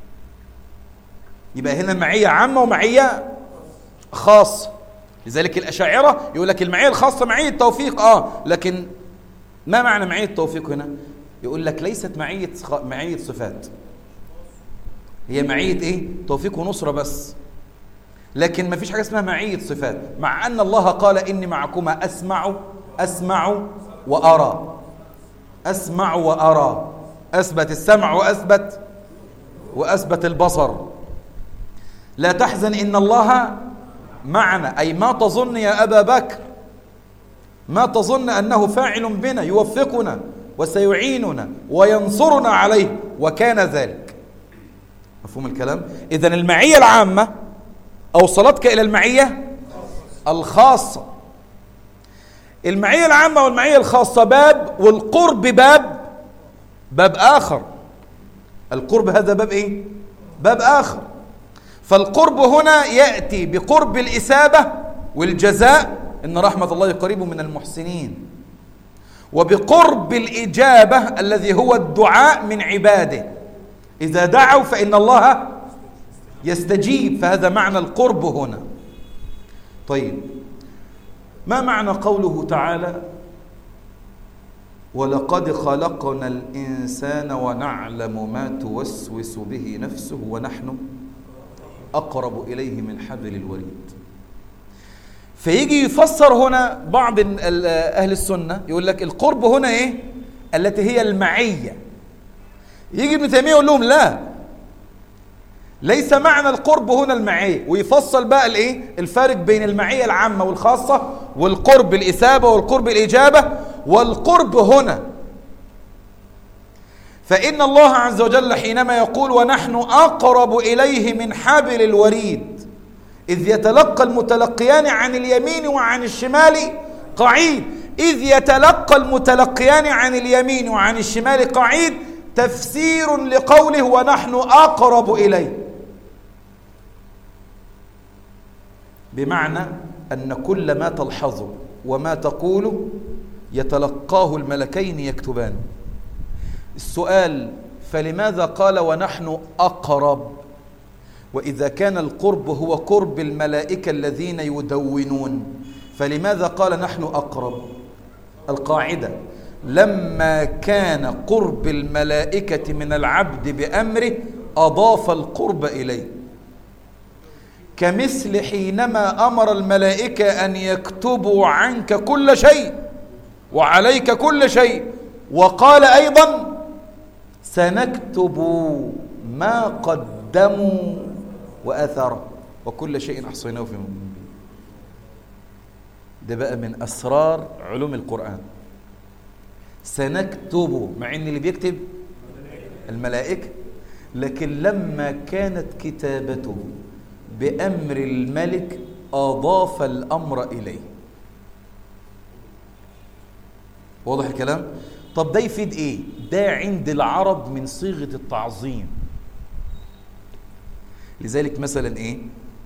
يبقى هنا معية عامة ومعية خاصة لذلك الأشاعرة يقول لك المعية الخاصة معية توفيق آه لكن ما معنى معية توفيق هنا يقول لك ليست معية معية صفات هي معية ايه توفيق ونصرة بس لكن ما فيش حاجة اسمها معية صفات مع أن الله قال إني معكما أسمع أسمع وأرى أسمع وأرى أثبت السمع وأثبت وأثبت البصر لا تحزن إن الله معنا أي ما تظن يا أبا بكر ما تظن أنه فاعل بنا يوفقنا وسيعيننا وينصرنا عليه وكان ذلك مفهوم الكلام إذن المعية العامة أوصلتك إلى المعية الخاصة المعية العامة والمعية الخاصة باب والقرب باب باب آخر القرب هذا باب إيه؟ باب آخر فالقرب هنا يأتي بقرب الإسابة والجزاء إن رحمة الله قريب من المحسنين وبقرب الإجابة الذي هو الدعاء من عباده إذا دعوا فإن الله يستجيب فهذا معنى القرب هنا طيب ما معنى قوله تعالى ولقد خلقنا الإنسان ونعلم ما توسوس به نفسه ونحن أقرب إليه من حبل الوريد فيجي يفسر هنا بعض أهل السنة يقول لك القرب هنا إيه التي هي المعية يجي ابن تيمية يقول لهم لا ليس معنى القرب هنا المعية ويفصل بقى الايه الفارق بين المعية العامة والخاصة والقرب الإثابة والقرب الإجابة والقرب هنا فإن الله عز وجل حينما يقول ونحن أقرب إليه من حبل الوريد إذ يتلقى المتلقيان عن اليمين وعن الشمال قعيد إذ يتلقى المتلقيان عن اليمين وعن الشمال قعيد تفسير لقوله ونحن أقرب إليه بمعنى أن كل ما تلحظه وما تقوله يتلقاه الملكين يكتبان السؤال فلماذا قال ونحن أقرب وإذا كان القرب هو قرب الملائكة الذين يدونون فلماذا قال نحن أقرب القاعدة لما كان قرب الملائكة من العبد بأمره أضاف القرب إليه كمثل حينما أمر الملائكة أن يكتبوا عنك كل شيء وعليك كل شيء وقال أيضا سنكتب ما قدموا وأثر وكل شيء أحصيناه في مبين ده بقى من أسرار علوم القرآن سنكتب مع ان اللي بيكتب الملائكة لكن لما كانت كتابته بأمر الملك أضاف الأمر إليه واضح الكلام؟ طب ده يفيد إيه؟ ده عند العرب من صيغة التعظيم لذلك مثلا إيه؟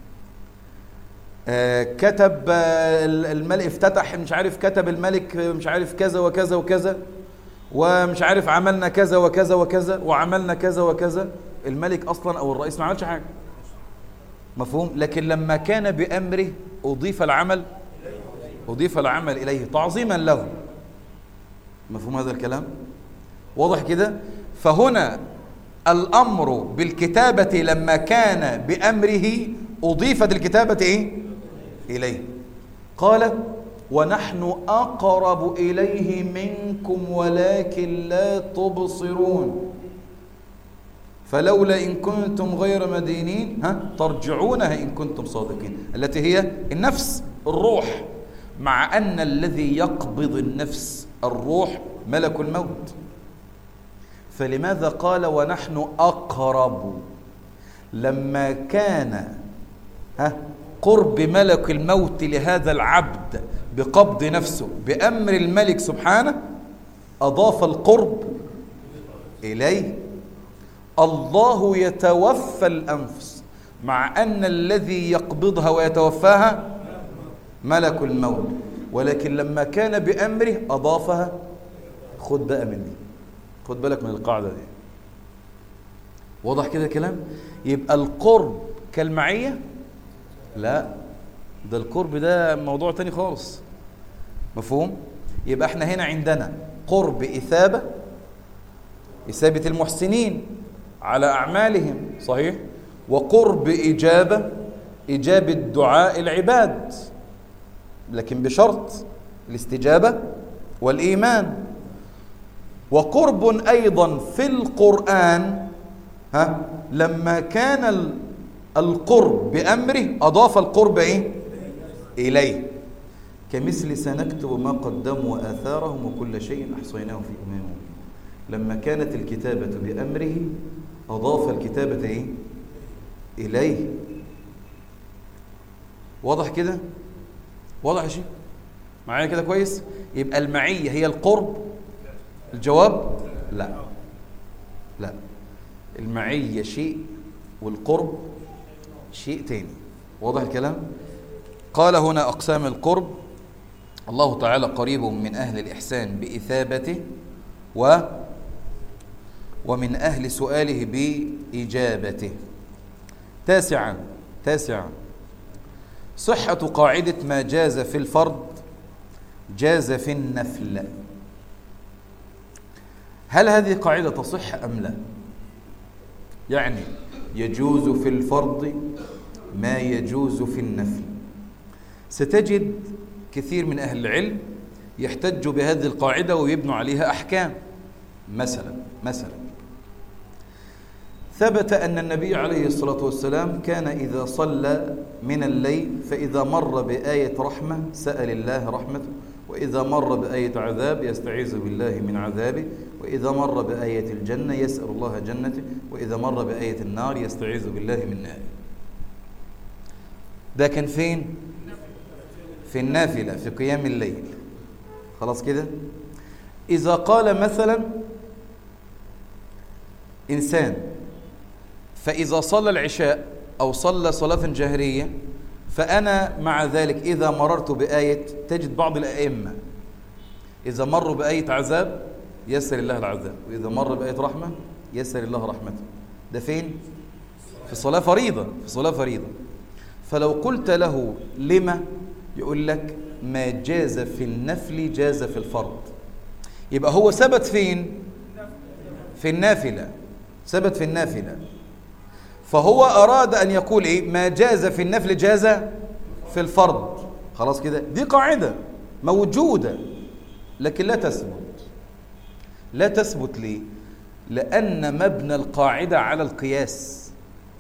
آه كتب آه الملك افتتح مش عارف كتب الملك مش عارف كذا وكذا وكذا ومش عارف عملنا كذا وكذا وكذا وعملنا كذا وكذا الملك اصلا او الرئيس ما عملش حاجه مفهوم لكن لما كان بامره اضيف العمل اضيف العمل اليه تعظيما له مفهوم هذا الكلام واضح كده فهنا الامر بالكتابه لما كان بامره اضيفت الكتابه ايه اليه قال ونحن أقرب إليه منكم ولكن لا تبصرون فلولا إن كنتم غير مدينين ها ترجعونها إن كنتم صادقين التي هي النفس الروح مع أن الذي يقبض النفس الروح ملك الموت فلماذا قال ونحن أقرب لما كان ها قرب ملك الموت لهذا العبد بقبض نفسه بأمر الملك سبحانه أضاف القرب إليه الله يتوفى الأنفس مع أن الذي يقبضها ويتوفاها ملك الموت ولكن لما كان بأمره أضافها خد بقى من دي خد بالك من القاعدة دي واضح كده كلام يبقى القرب كالمعية لا ده القرب ده موضوع تاني خالص مفهوم يبقى احنا هنا عندنا قرب إثابة إثابة المحسنين على أعمالهم صحيح وقرب إجابة إجابة دعاء العباد لكن بشرط الاستجابة والإيمان وقرب أيضا في القرآن ها لما كان القرب بأمره أضاف القرب إيه؟ إليه كمثل سنكتب ما قدموا وآثارهم وكل شيء أحصيناه في إمام لما كانت الكتابة بأمره أضاف الكتابة إيه؟ إليه واضح كده؟ واضح يا شيخ؟ معايا كده كويس؟ يبقى المعية هي القرب الجواب لا لا المعية شيء والقرب شيء تاني واضح الكلام قال هنا أقسام القرب الله تعالى قريب من أهل الإحسان بإثابته و ومن أهل سؤاله بإجابته تاسعا تاسعا صحة قاعدة ما جاز في الفرض جاز في النفل هل هذه قاعدة تصح أم لا يعني يجوز في الفرض ما يجوز في النفل ستجد كثير من أهل العلم يحتج بهذه القاعدة ويبنوا عليها أحكام مثلا مثلا ثبت أن النبي عليه الصلاة والسلام كان إذا صلى من الليل فإذا مر بآية رحمة سأل الله رحمته وإذا مر بآية عذاب يستعيذ بالله من عذابه وإذا مر بآية الجنة يسأل الله جنته وإذا مر بآية النار يستعيذ بالله من ناره ده كان فين؟ في النافلة في قيام الليل خلاص كده؟ إذا قال مثلا إنسان فإذا صلى العشاء أو صلى صلاة جهرية فأنا مع ذلك إذا مررت بآية تجد بعض الأئمة إذا مروا بآية عذاب يسر الله العذاب وإذا مر بآية رحمة يسر الله رحمته ده فين؟ في صلاة فريضة في صلاة فريضة فلو قلت له لما يقول لك ما جاز في النفل جاز في الفرض يبقى هو ثبت فين؟ في النافلة ثبت في النافلة فهو أراد أن يقول إيه ما جاز في النفل جاز في الفرض خلاص كده دي قاعدة موجودة لكن لا تثبت لا تثبت ليه لأن مبنى القاعدة على القياس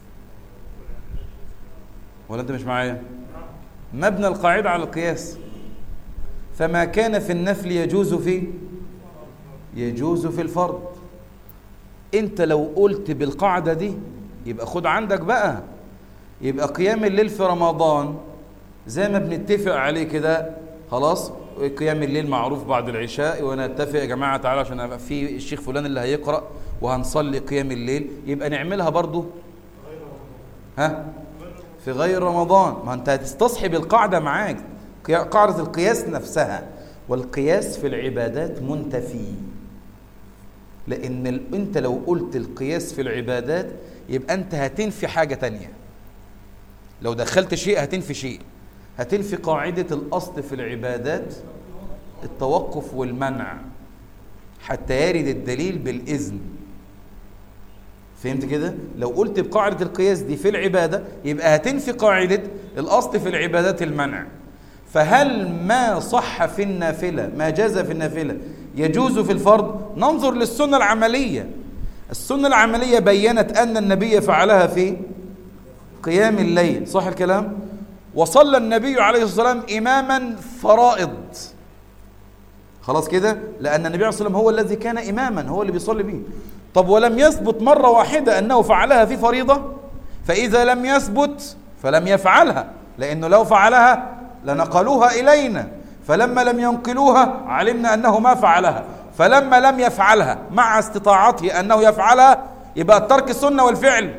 ولا أنت مش معايا مبنى القاعدة على القياس فما كان في النفل يجوز في يجوز في الفرض انت لو قلت بالقاعدة دي يبقى خد عندك بقى يبقى قيام الليل في رمضان زي ما بنتفق عليه كده خلاص قيام الليل معروف بعد العشاء ونتفق يا جماعه تعالوا عشان في الشيخ فلان اللي هيقرا وهنصلي قيام الليل يبقى نعملها برضه ها في غير رمضان ما انت هتستصحب القاعده معاك قاعده القياس نفسها والقياس في العبادات منتفي لان انت لو قلت القياس في العبادات يبقى انت هتنفي حاجه تانية لو دخلت شيء هتنفي شيء هتنفي قاعده الاصل في العبادات التوقف والمنع حتى يرد الدليل بالاذن فهمت كده لو قلت بقاعده القياس دي في العباده يبقى هتنفي قاعده الاصل في العبادات المنع فهل ما صح في النافله ما جاز في النافله يجوز في الفرض ننظر للسنه العمليه السنة العملية بينت أن النبي فعلها في قيام الليل صح الكلام وصلى النبي عليه الصلاة والسلام إماما فرائض خلاص كده لأن النبي عليه الصلاة والسلام هو الذي كان إماما هو اللي بيصلي به طب ولم يثبت مرة واحدة أنه فعلها في فريضة فإذا لم يثبت فلم يفعلها لأنه لو فعلها لنقلوها إلينا فلما لم ينقلوها علمنا أنه ما فعلها فلما لم يفعلها مع استطاعته أنه يفعلها يبقى ترك السنة والفعل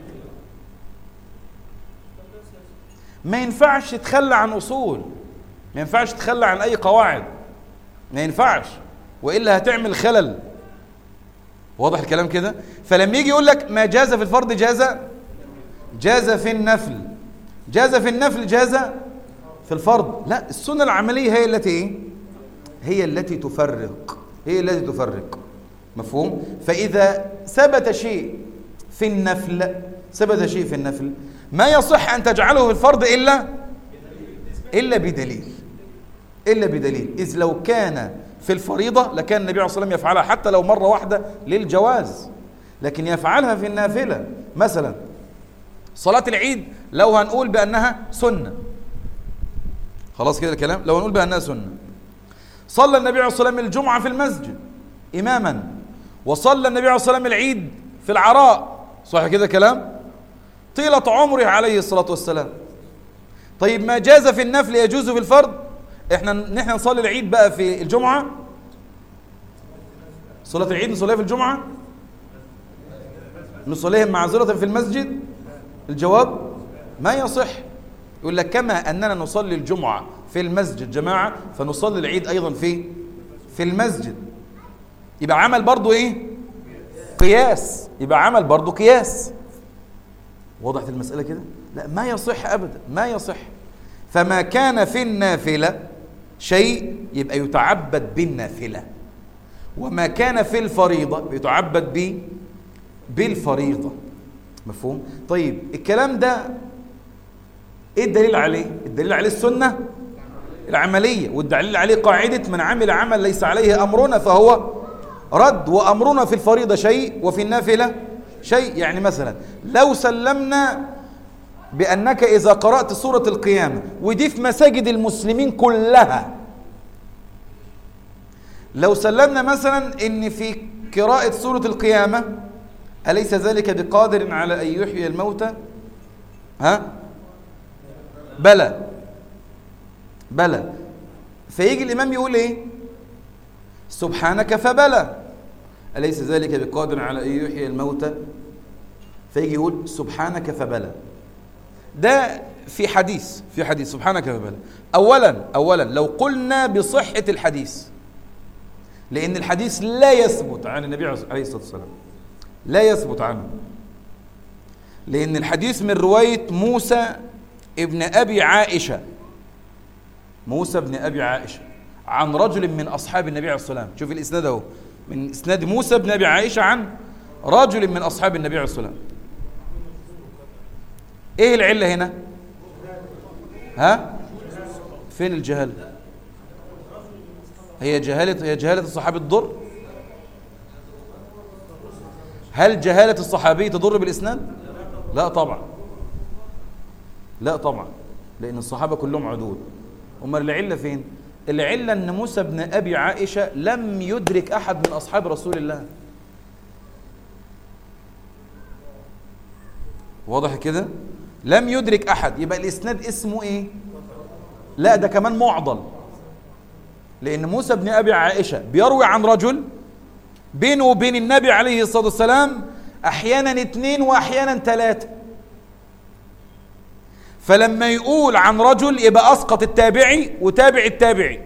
ما ينفعش تتخلى عن أصول ما ينفعش تتخلى عن أي قواعد ما ينفعش وإلا هتعمل خلل واضح الكلام كده فلما يجي يقول لك ما جاز في الفرض جاز جاز في النفل جاز في النفل جاز في الفرض لا السنة العملية هي التي ايه هي التي تفرق هي التي تفرق مفهوم فإذا ثبت شيء في النفل ثبت شيء في النفل ما يصح أن تجعله في الفرض إلا إلا بدليل إلا بدليل إذ لو كان في الفريضة لكان النبي عليه الصلاة والسلام يفعلها حتى لو مرة واحدة للجواز لكن يفعلها في النافلة مثلا صلاة العيد لو هنقول بأنها سنة خلاص كده الكلام لو هنقول بأنها سنة صلى النبي عليه الصلاة والسلام الجمعة في المسجد إماما وصلى النبي عليه الصلاة والسلام العيد في العراء صح كده كلام طيلة عمره عليه الصلاة والسلام طيب ما جاز في النفل يجوز في الفرض احنا نحن نصلي العيد بقى في الجمعة صلاة العيد نصليها في الجمعة نصليها معذرة في المسجد الجواب ما يصح يقول لك كما أننا نصلي الجمعة في المسجد جماعة فنصلي العيد أيضا في في المسجد يبقى عمل برضو إيه قياس يبقى عمل برضو قياس وضحت المسألة كده لا ما يصح أبدا ما يصح فما كان في النافلة شيء يبقى يتعبد بالنافلة وما كان في الفريضة يتعبد به بالفريضة مفهوم طيب الكلام ده ايه الدليل عليه الدليل عليه السنة العملية والدليل عليه قاعدة من عمل عمل ليس عليه أمرنا فهو رد وأمرنا في الفريضة شيء وفي النافلة شيء يعني مثلا لو سلمنا بأنك إذا قرأت سورة القيامة ودي في مساجد المسلمين كلها لو سلمنا مثلا إن في قراءة سورة القيامة أليس ذلك بقادر على أن يحيي الموتى ها بلى بلى فيجي الإمام يقول إيه سبحانك فبلى أليس ذلك بقادر على أن يحيي الموتى فيجي يقول سبحانك فبلى ده في حديث في حديث سبحانك فبلى أولا أولا لو قلنا بصحة الحديث لأن الحديث لا يثبت عن النبي عليه الصلاة والسلام لا يثبت عنه لأن الحديث من رواية موسى ابن أبي عائشة موسى ابن أبي عائشة عن رجل من أصحاب النبي عليه الصلاة والسلام شوف الإسناد أهو من إسناد موسى ابن أبي عائشة عن رجل من أصحاب النبي عليه الصلاة والسلام إيه العلة هنا ها فين الجهالة هي جهالة هي جهالة الصحابي تضر هل جهالة الصحابي تضر بالإسناد لا طبعا لا طبعا لأن الصحابة كلهم عدول أمال العلة فين العلة أن موسى بن أبي عائشة لم يدرك أحد من أصحاب رسول الله واضح كده لم يدرك أحد يبقى الإسناد اسمه إيه لا ده كمان معضل لأن موسى بن أبي عائشة بيروي عن رجل بينه وبين النبي عليه الصلاة والسلام أحيانا اثنين وأحيانا ثلاثة فلما يقول عن رجل يبقى أسقط التابعي وتابع التابعي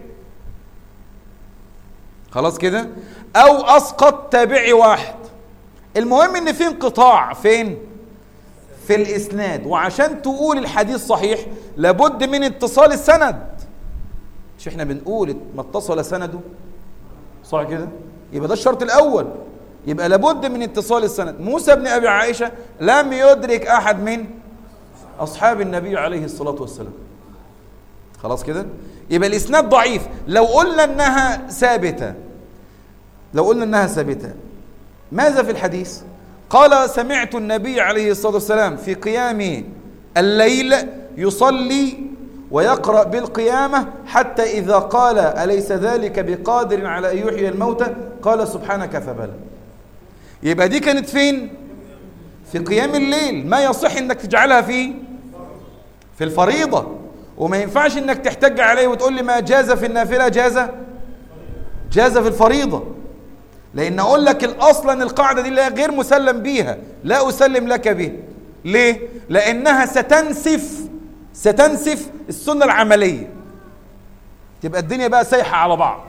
خلاص كده أو أسقط تابعي واحد المهم إن في انقطاع فين في الإسناد وعشان تقول الحديث صحيح لابد من اتصال السند مش احنا بنقول ما اتصل سنده صح كده يبقى ده الشرط الأول يبقى لابد من اتصال السند موسى بن أبي عائشة لم يدرك أحد من أصحاب النبي عليه الصلاة والسلام خلاص كده يبقى الإسناد ضعيف لو قلنا أنها ثابتة لو قلنا أنها ثابتة ماذا في الحديث قال سمعت النبي عليه الصلاة والسلام في قيام الليل يصلي ويقرأ بالقيامة حتى إذا قال أليس ذلك بقادر على أن يحيي الموتى قال سبحانك فبلى يبقى دي كانت فين في قيام الليل ما يصح انك تجعلها في في الفريضة وما ينفعش انك تحتج عليه وتقول لي ما جاز في النافلة جاز جاز في الفريضة لان اقول لك اصلا القاعدة دي اللي غير مسلم بيها لا اسلم لك به ليه لانها ستنسف ستنسف السنة العملية تبقى الدنيا بقى سايحة على بعض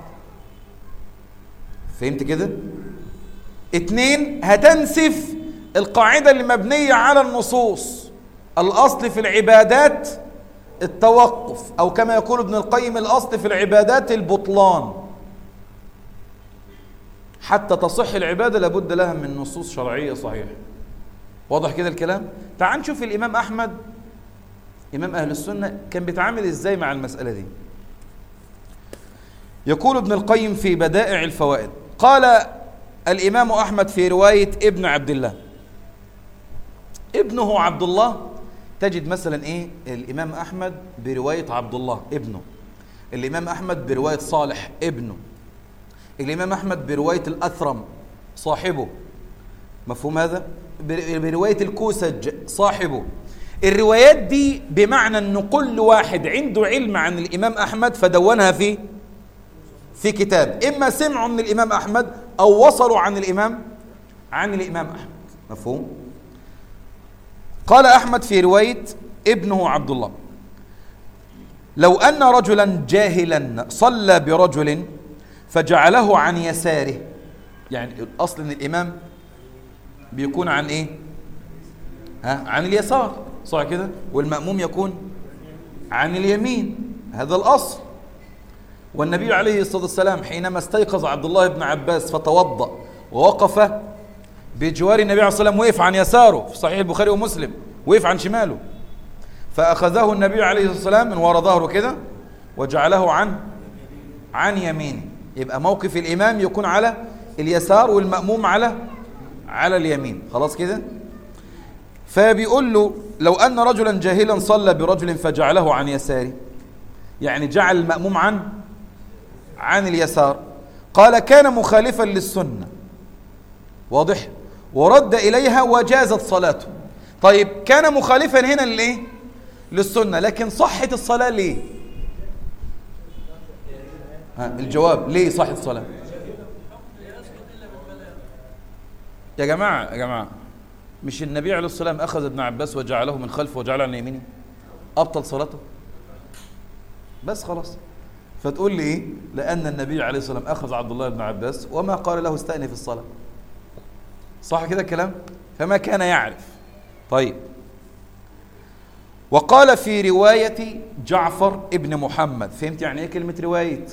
فهمت كده اتنين هتنسف القاعدة اللي مبنية على النصوص الأصل في العبادات التوقف أو كما يقول ابن القيم الأصل في العبادات البطلان حتى تصح العبادة لابد لها من نصوص شرعية صحيحة واضح كده الكلام تعال نشوف الإمام أحمد إمام أهل السنة كان بيتعامل إزاي مع المسألة دي يقول ابن القيم في بدائع الفوائد قال الإمام أحمد في رواية ابن عبد الله ابنه عبد الله تجد مثلا إيه الإمام أحمد برواية عبد الله ابنه الإمام أحمد برواية صالح ابنه الإمام أحمد برواية الأثرم صاحبه مفهوم هذا برواية الكوسج صاحبه الروايات دي بمعنى أن كل واحد عنده علم عن الإمام أحمد فدونها في في كتاب إما سمعوا من الإمام أحمد أو وصلوا عن الإمام عن الإمام أحمد مفهوم قال أحمد في رواية ابنه عبد الله لو أن رجلا جاهلا صلى برجل فجعله عن يساره يعني الأصل أن الإمام بيكون عن إيه ها عن اليسار صح كده والمأموم يكون عن اليمين هذا الأصل والنبي عليه الصلاة والسلام حينما استيقظ عبد الله بن عباس فتوضأ ووقف بجوار النبي عليه الصلاة والسلام وقف عن يساره في صحيح البخاري ومسلم وقف عن شماله فأخذه النبي عليه الصلاة والسلام من وراء ظهره كده وجعله عن عن يمينه يبقى موقف الإمام يكون على اليسار والمأموم على على اليمين خلاص كده فبيقول له لو أن رجلا جاهلا صلى برجل فجعله عن يساره يعني جعل المأموم عن عن اليسار قال كان مخالفا للسنة واضح ورد إليها وجازت صلاته طيب كان مخالفا هنا لإيه للسنة لكن صحة الصلاة ليه ها الجواب ليه صحة الصلاة يا جماعة يا جماعة مش النبي عليه الصلاة والسلام أخذ ابن عباس وجعله من خلفه وجعله عن يمينه أبطل صلاته بس خلاص فتقول لي ايه لان النبي عليه الصلاه والسلام اخذ عبد الله بن عباس وما قال له استأنف الصلاه صح كده الكلام فما كان يعرف طيب وقال في رواية جعفر ابن محمد فهمت يعني ايه كلمة رواية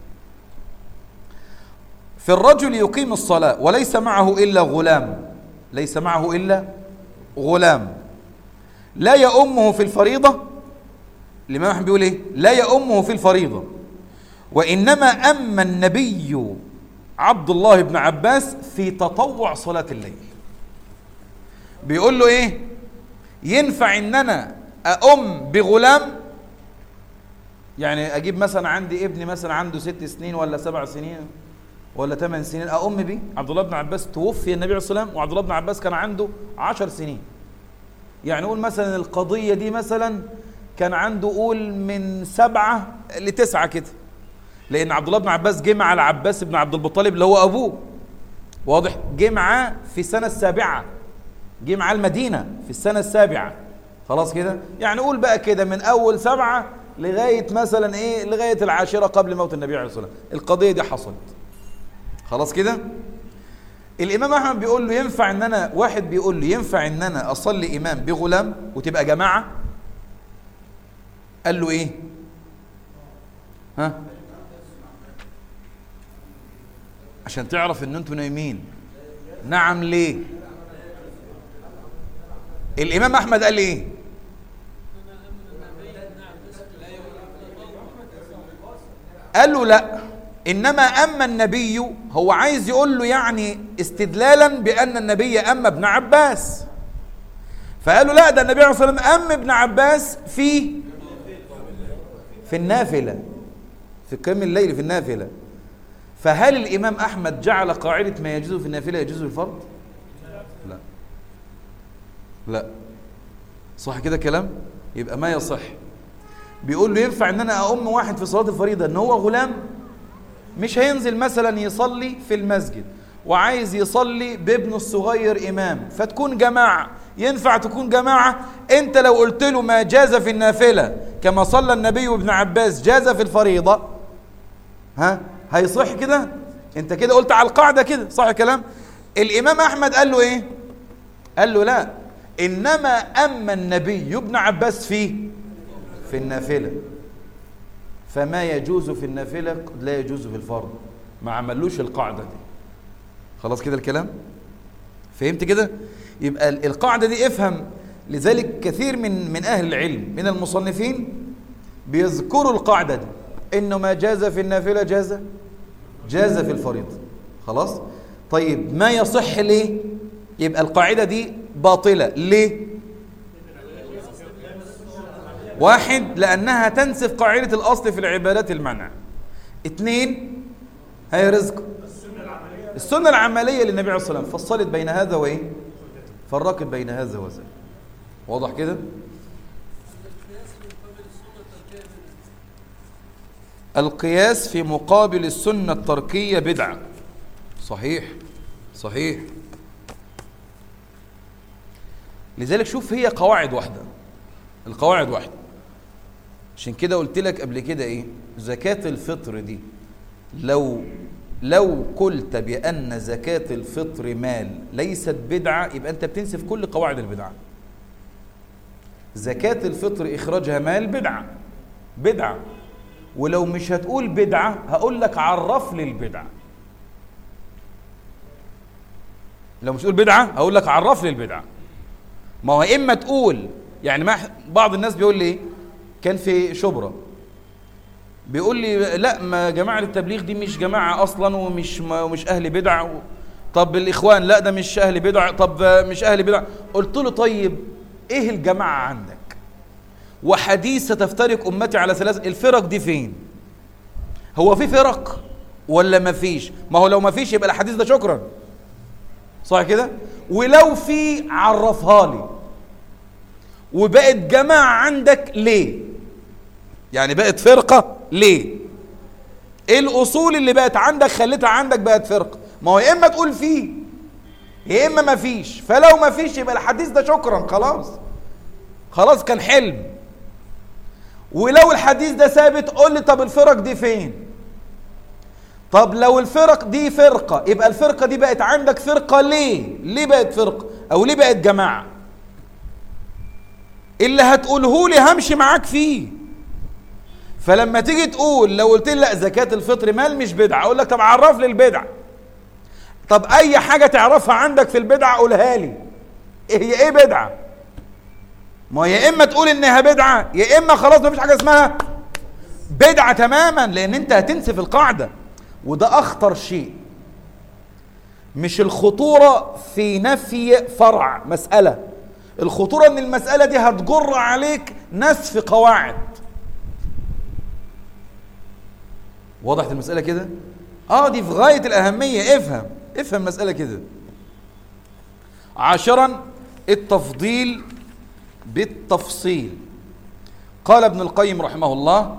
في الرجل يقيم الصلاة وليس معه إلا غلام ليس معه إلا غلام لا يؤمه في الفريضة الإمام أحمد بيقول إيه لا يؤمه في الفريضة وإنما أما النبي عبد الله بن عباس في تطوع صلاة الليل بيقول له إيه ينفع إن أنا أؤم بغلام يعني أجيب مثلا عندي ابني مثلا عنده ست سنين ولا سبع سنين ولا ثمان سنين أؤم بيه عبد الله بن عباس توفي النبي عليه الصلاة والسلام وعبد الله بن عباس كان عنده عشر سنين يعني نقول مثلا القضية دي مثلا كان عنده قول من سبعة لتسعة كده لأن عبد الله بن عباس جه مع العباس بن عبد المطلب اللي هو أبوه واضح جه معاه في السنة السابعة جه معاه المدينة في السنة السابعة خلاص كده يعني قول بقى كده من أول سبعة لغاية مثلا إيه لغاية العاشرة قبل موت النبي عليه الصلاة والسلام القضية دي حصلت خلاص كده الإمام أحمد بيقول له ينفع إن أنا واحد بيقول له ينفع إن أنا أصلي إمام بغلام وتبقى جماعة قال له إيه ها عشان تعرف ان انتوا نايمين نعم ليه الامام احمد قال ايه قال له لا انما اما النبي هو عايز يقول له يعني استدلالا بان النبي اما ابن عباس فقالوا لا ده النبي عليه الصلاه والسلام ام ابن عباس في في النافله في قيام الليل في النافله فهل الامام احمد جعل قاعده ما يجوز في النافله يجوز في الفرض لا لا صح كده كلام يبقى ما يصح بيقول له ينفع ان انا اؤم واحد في صلاه الفريضه ان هو غلام مش هينزل مثلا يصلي في المسجد وعايز يصلي بابنه الصغير امام فتكون جماعه ينفع تكون جماعه انت لو قلت له ما جاز في النافله كما صلى النبي وابن عباس جاز في الفريضه ها هيصح كده انت كده قلت على القاعده كده صح الكلام الامام احمد قال له ايه قال له لا انما اما النبي ابن عباس فيه في النافله فما يجوز في النافله قد لا يجوز في الفرض ما عملوش القاعده دي خلاص كده الكلام فهمت كده يبقى القاعده دي افهم لذلك كثير من من اهل العلم من المصنفين بيذكروا القاعده دي انه ما جاز في النافله جاز جاز في الفريضه خلاص طيب ما يصح ليه يبقى القاعده دي باطله ليه واحد لأنها تنسف قاعدة الأصل في العبادات المنع اثنين هي رزق السنة العملية للنبي عليه الصلاة والسلام فصلت بين هذا وإيه فرقت بين هذا وذاك واضح كده القياس في مقابل السنة التركية بدعة صحيح صحيح لذلك شوف هي قواعد واحدة القواعد واحدة عشان كده قلت لك قبل كده ايه زكاة الفطر دي لو لو قلت بأن زكاة الفطر مال ليست بدعة يبقى أنت بتنسف كل قواعد البدعة زكاة الفطر إخراجها مال بدعة بدعة ولو مش هتقول بدعة هقول لك عرف لي البدعة لو مش تقول بدعة هقول لك عرف لي البدعة ما هو إما تقول يعني ما بعض الناس بيقول لي كان في شبرا بيقول لي لا ما جماعة التبليغ دي مش جماعة أصلا ومش مش أهل بدع و... طب الإخوان لا ده مش أهل بدع طب مش أهل بدع قلت له طيب إيه الجماعة عندك وحديث ستفترق أمتي على ثلاث الفرق دي فين هو في فرق ولا ما فيش ما هو لو ما فيش يبقى الحديث ده شكرا صح كده ولو في عرفها لي وبقت جماعة عندك ليه يعني بقت فرقة ليه ايه الاصول اللي بقت عندك خليتها عندك بقت فرقة ما هو يا اما تقول فيه يا اما ما فيش فلو ما فيش يبقى الحديث ده شكرا خلاص خلاص كان حلم ولو الحديث ده ثابت قول لي طب الفرق دي فين طب لو الفرق دي فرقة يبقى الفرقة دي بقت عندك فرقة ليه ليه بقت فرقة او ليه بقت جماعة اللي هتقوله لي همشي معاك فيه فلما تيجي تقول لو قلت لي لا زكاة الفطر مال مش بدعة اقول لك طب عرف لي البدعة طب اي حاجة تعرفها عندك في البدعة قولها لي إيه هي ايه بدعة ما يا اما تقول انها بدعة يا اما خلاص مفيش حاجة اسمها بدعة تماما لان انت هتنسف القاعدة وده اخطر شيء مش الخطورة في نفي فرع مسألة الخطورة ان المسألة دي هتجر عليك نسف قواعد وضحت المسألة كده اه دي في غاية الأهمية افهم افهم المسألة كده عاشرا التفضيل بالتفصيل قال ابن القيم رحمه الله